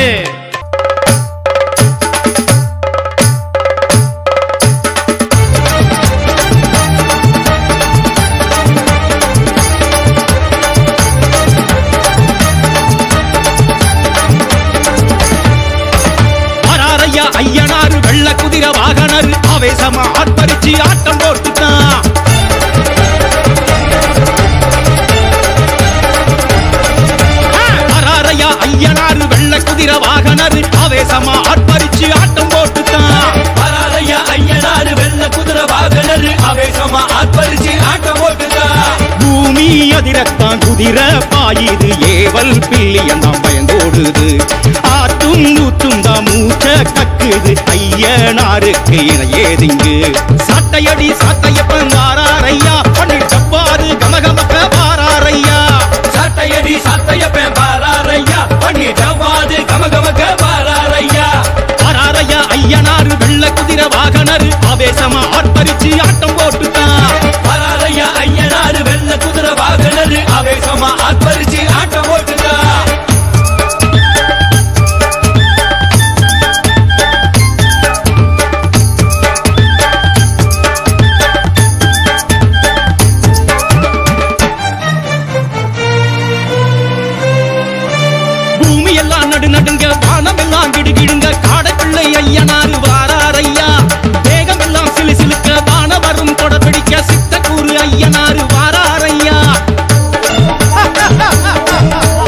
வராரையா ஐயனாரு வெள்ள குதிரை வாகனர் ஆவேசமா ஆர்ப்பரிச்சு ஆட்டம் போட்டுட்டான் வராரையா ஐயனாரு வெள்ள குதிரை வாகனர் ஆவேசமா ஆர்ப்பரிச்சு ஆட்டம் போட்டுட்டான் வராதையா ஐயனாரு வெள்ள குதிரை வாகனர் ஆவேசமா ஆர்ப்பரிச்சு ஆட்டம் போட்டுதா பூமி அதிரத்தான் குதிரை பாயுது ஏவல் பில்லியன் தான் பயந்தோடுது ஆத்தும் ஊத்தும் தான் மூச்ச கக்குது ஐயனாருக்கு இணை ஏதிங்கு சாட்டையடி சாட்டையப்பன் வாராரையா பண்ணில் தப்பாது கமகமக்க வாராரையா சாட்டையடி சாட்டையப்பன் பாராரையா பண்ணி ஜவ்வாது கமகமக்க பாராரையா வாராரையா ஐயனாரு வெள்ள குதிரை வாகனர் ஆவேசமா ஆர்ப்பரிச்சு ஆட்டம் போட்டுட்டான் வராதையா ஐயனாரு வெள்ள குதிரை வாகனர் ஆவேசமா ஆர்ப்பரிச்சு ஆட்டம் போட்டுதா பூமி எல்லாம் நடு நடுங்க வானம் எல்லாம் கிடுகிடுங்க காடப்பிள்ளை ஐயனாரு வாராரையா வேகம் எல்லாம் சிலு சிலுக்க வானவரும் தொடர்பிடிக்க சித்த கூறு ஐயனாரு வாராரையா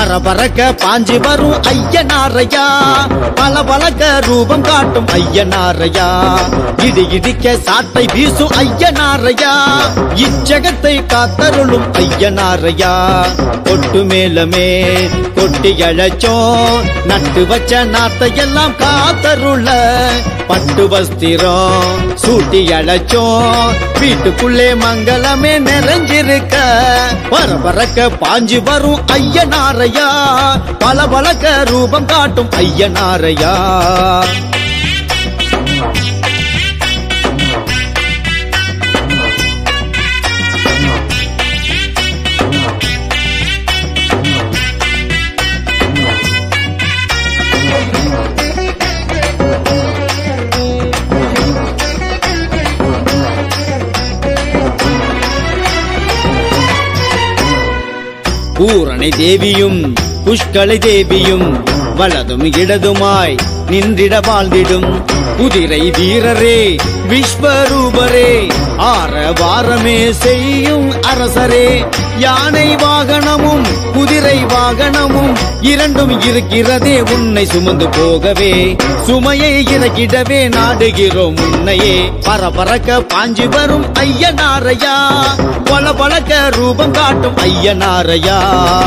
பரபரக்க பாஞ்சு வரும் ஐயனாரையா பல பலக்க ரூபம் காட்டும் ஐயனாரையா இடி இடிக்க சாட்டை வீசும் ஐயனாரையா இச்சகத்தை காத்தருளும் ஐயனாரையா கொட்டு மேலமே கொட்டி அழைச்சோம் நட்டு வச்ச நாத்தை எல்லாம் காத்தருள பட்டு வஸ்திரம் சூட்டி அழைச்சோம் வீட்டுக்குள்ளே மங்களமே நிறைஞ்சிருக்க பரபரக்க பாஞ்சு வரும் ஐயனாரையா பல பலக்க ரூபம் காட்டும் ஐயனாரையா பூரணை தேவியும் புஷ்கலை தேவியும் வலதும் இடதுமாய் நின்றிட வாழ்ந்திடும் குதிரை வீரரே விஸ்வரூபரே ஆர வாரமே செய்யும் அரசரே யானை வாகனமும் குதிரை வாகனமும் இரண்டும் இருக்கிறதே உன்னை சுமந்து போகவே சுமையை இறக்கிடவே நாடுகிறோம் உன்னையே பரபரக்க பாஞ்சு வரும் ஐயனாரையா பல பழக்க ரூபம் காட்டும் ஐயனாரையா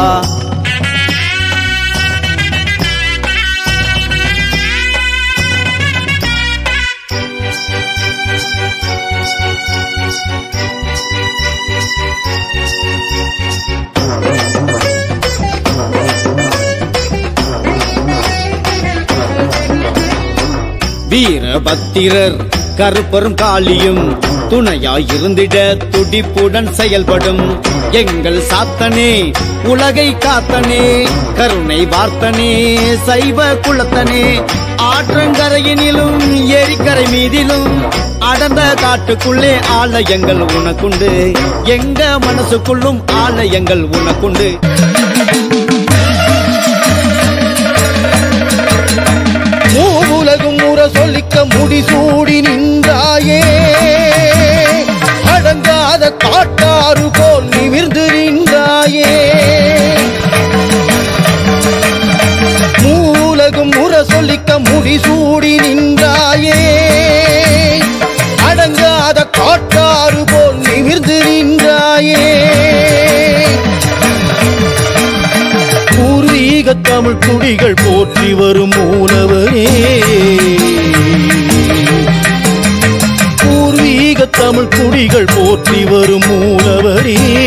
வீரபத்திரர் கருப்பரும் காளியும் துணையாய் இருந்திட துடிப்புடன் செயல்படும் எங்கள் சாத்தனே உலகை காத்தனே கருணை வார்த்தனே சைவ குலத்தனே ஆற்றங்கரையினிலும் ஏரிக்கரை மீதிலும் அடர்ந்த காட்டுக்குள்ளே ஆலயங்கள் உனக்குண்டு எங்க மனசுக்குள்ளும் ஆலயங்கள் உனக்குண்டு மூவுலகும் முற சொல்லிக்க முடிசூடி நின்றாயே அடங்காத காட்டாறு போல் நிமிர்ந்து நின்றாயே மூவுலகும் முற சொல்லிக்க முடிசூடி நின்றாயே அடங்காத காட்டாறு போல் நிமிர்ந்து நின்றாயே பூர்வீக தமிழ் குடிகள் போற்றி வரும் மூலவரே பூர்வீக தமிழ் குடிகள் போற்றி வரும் மூலவரே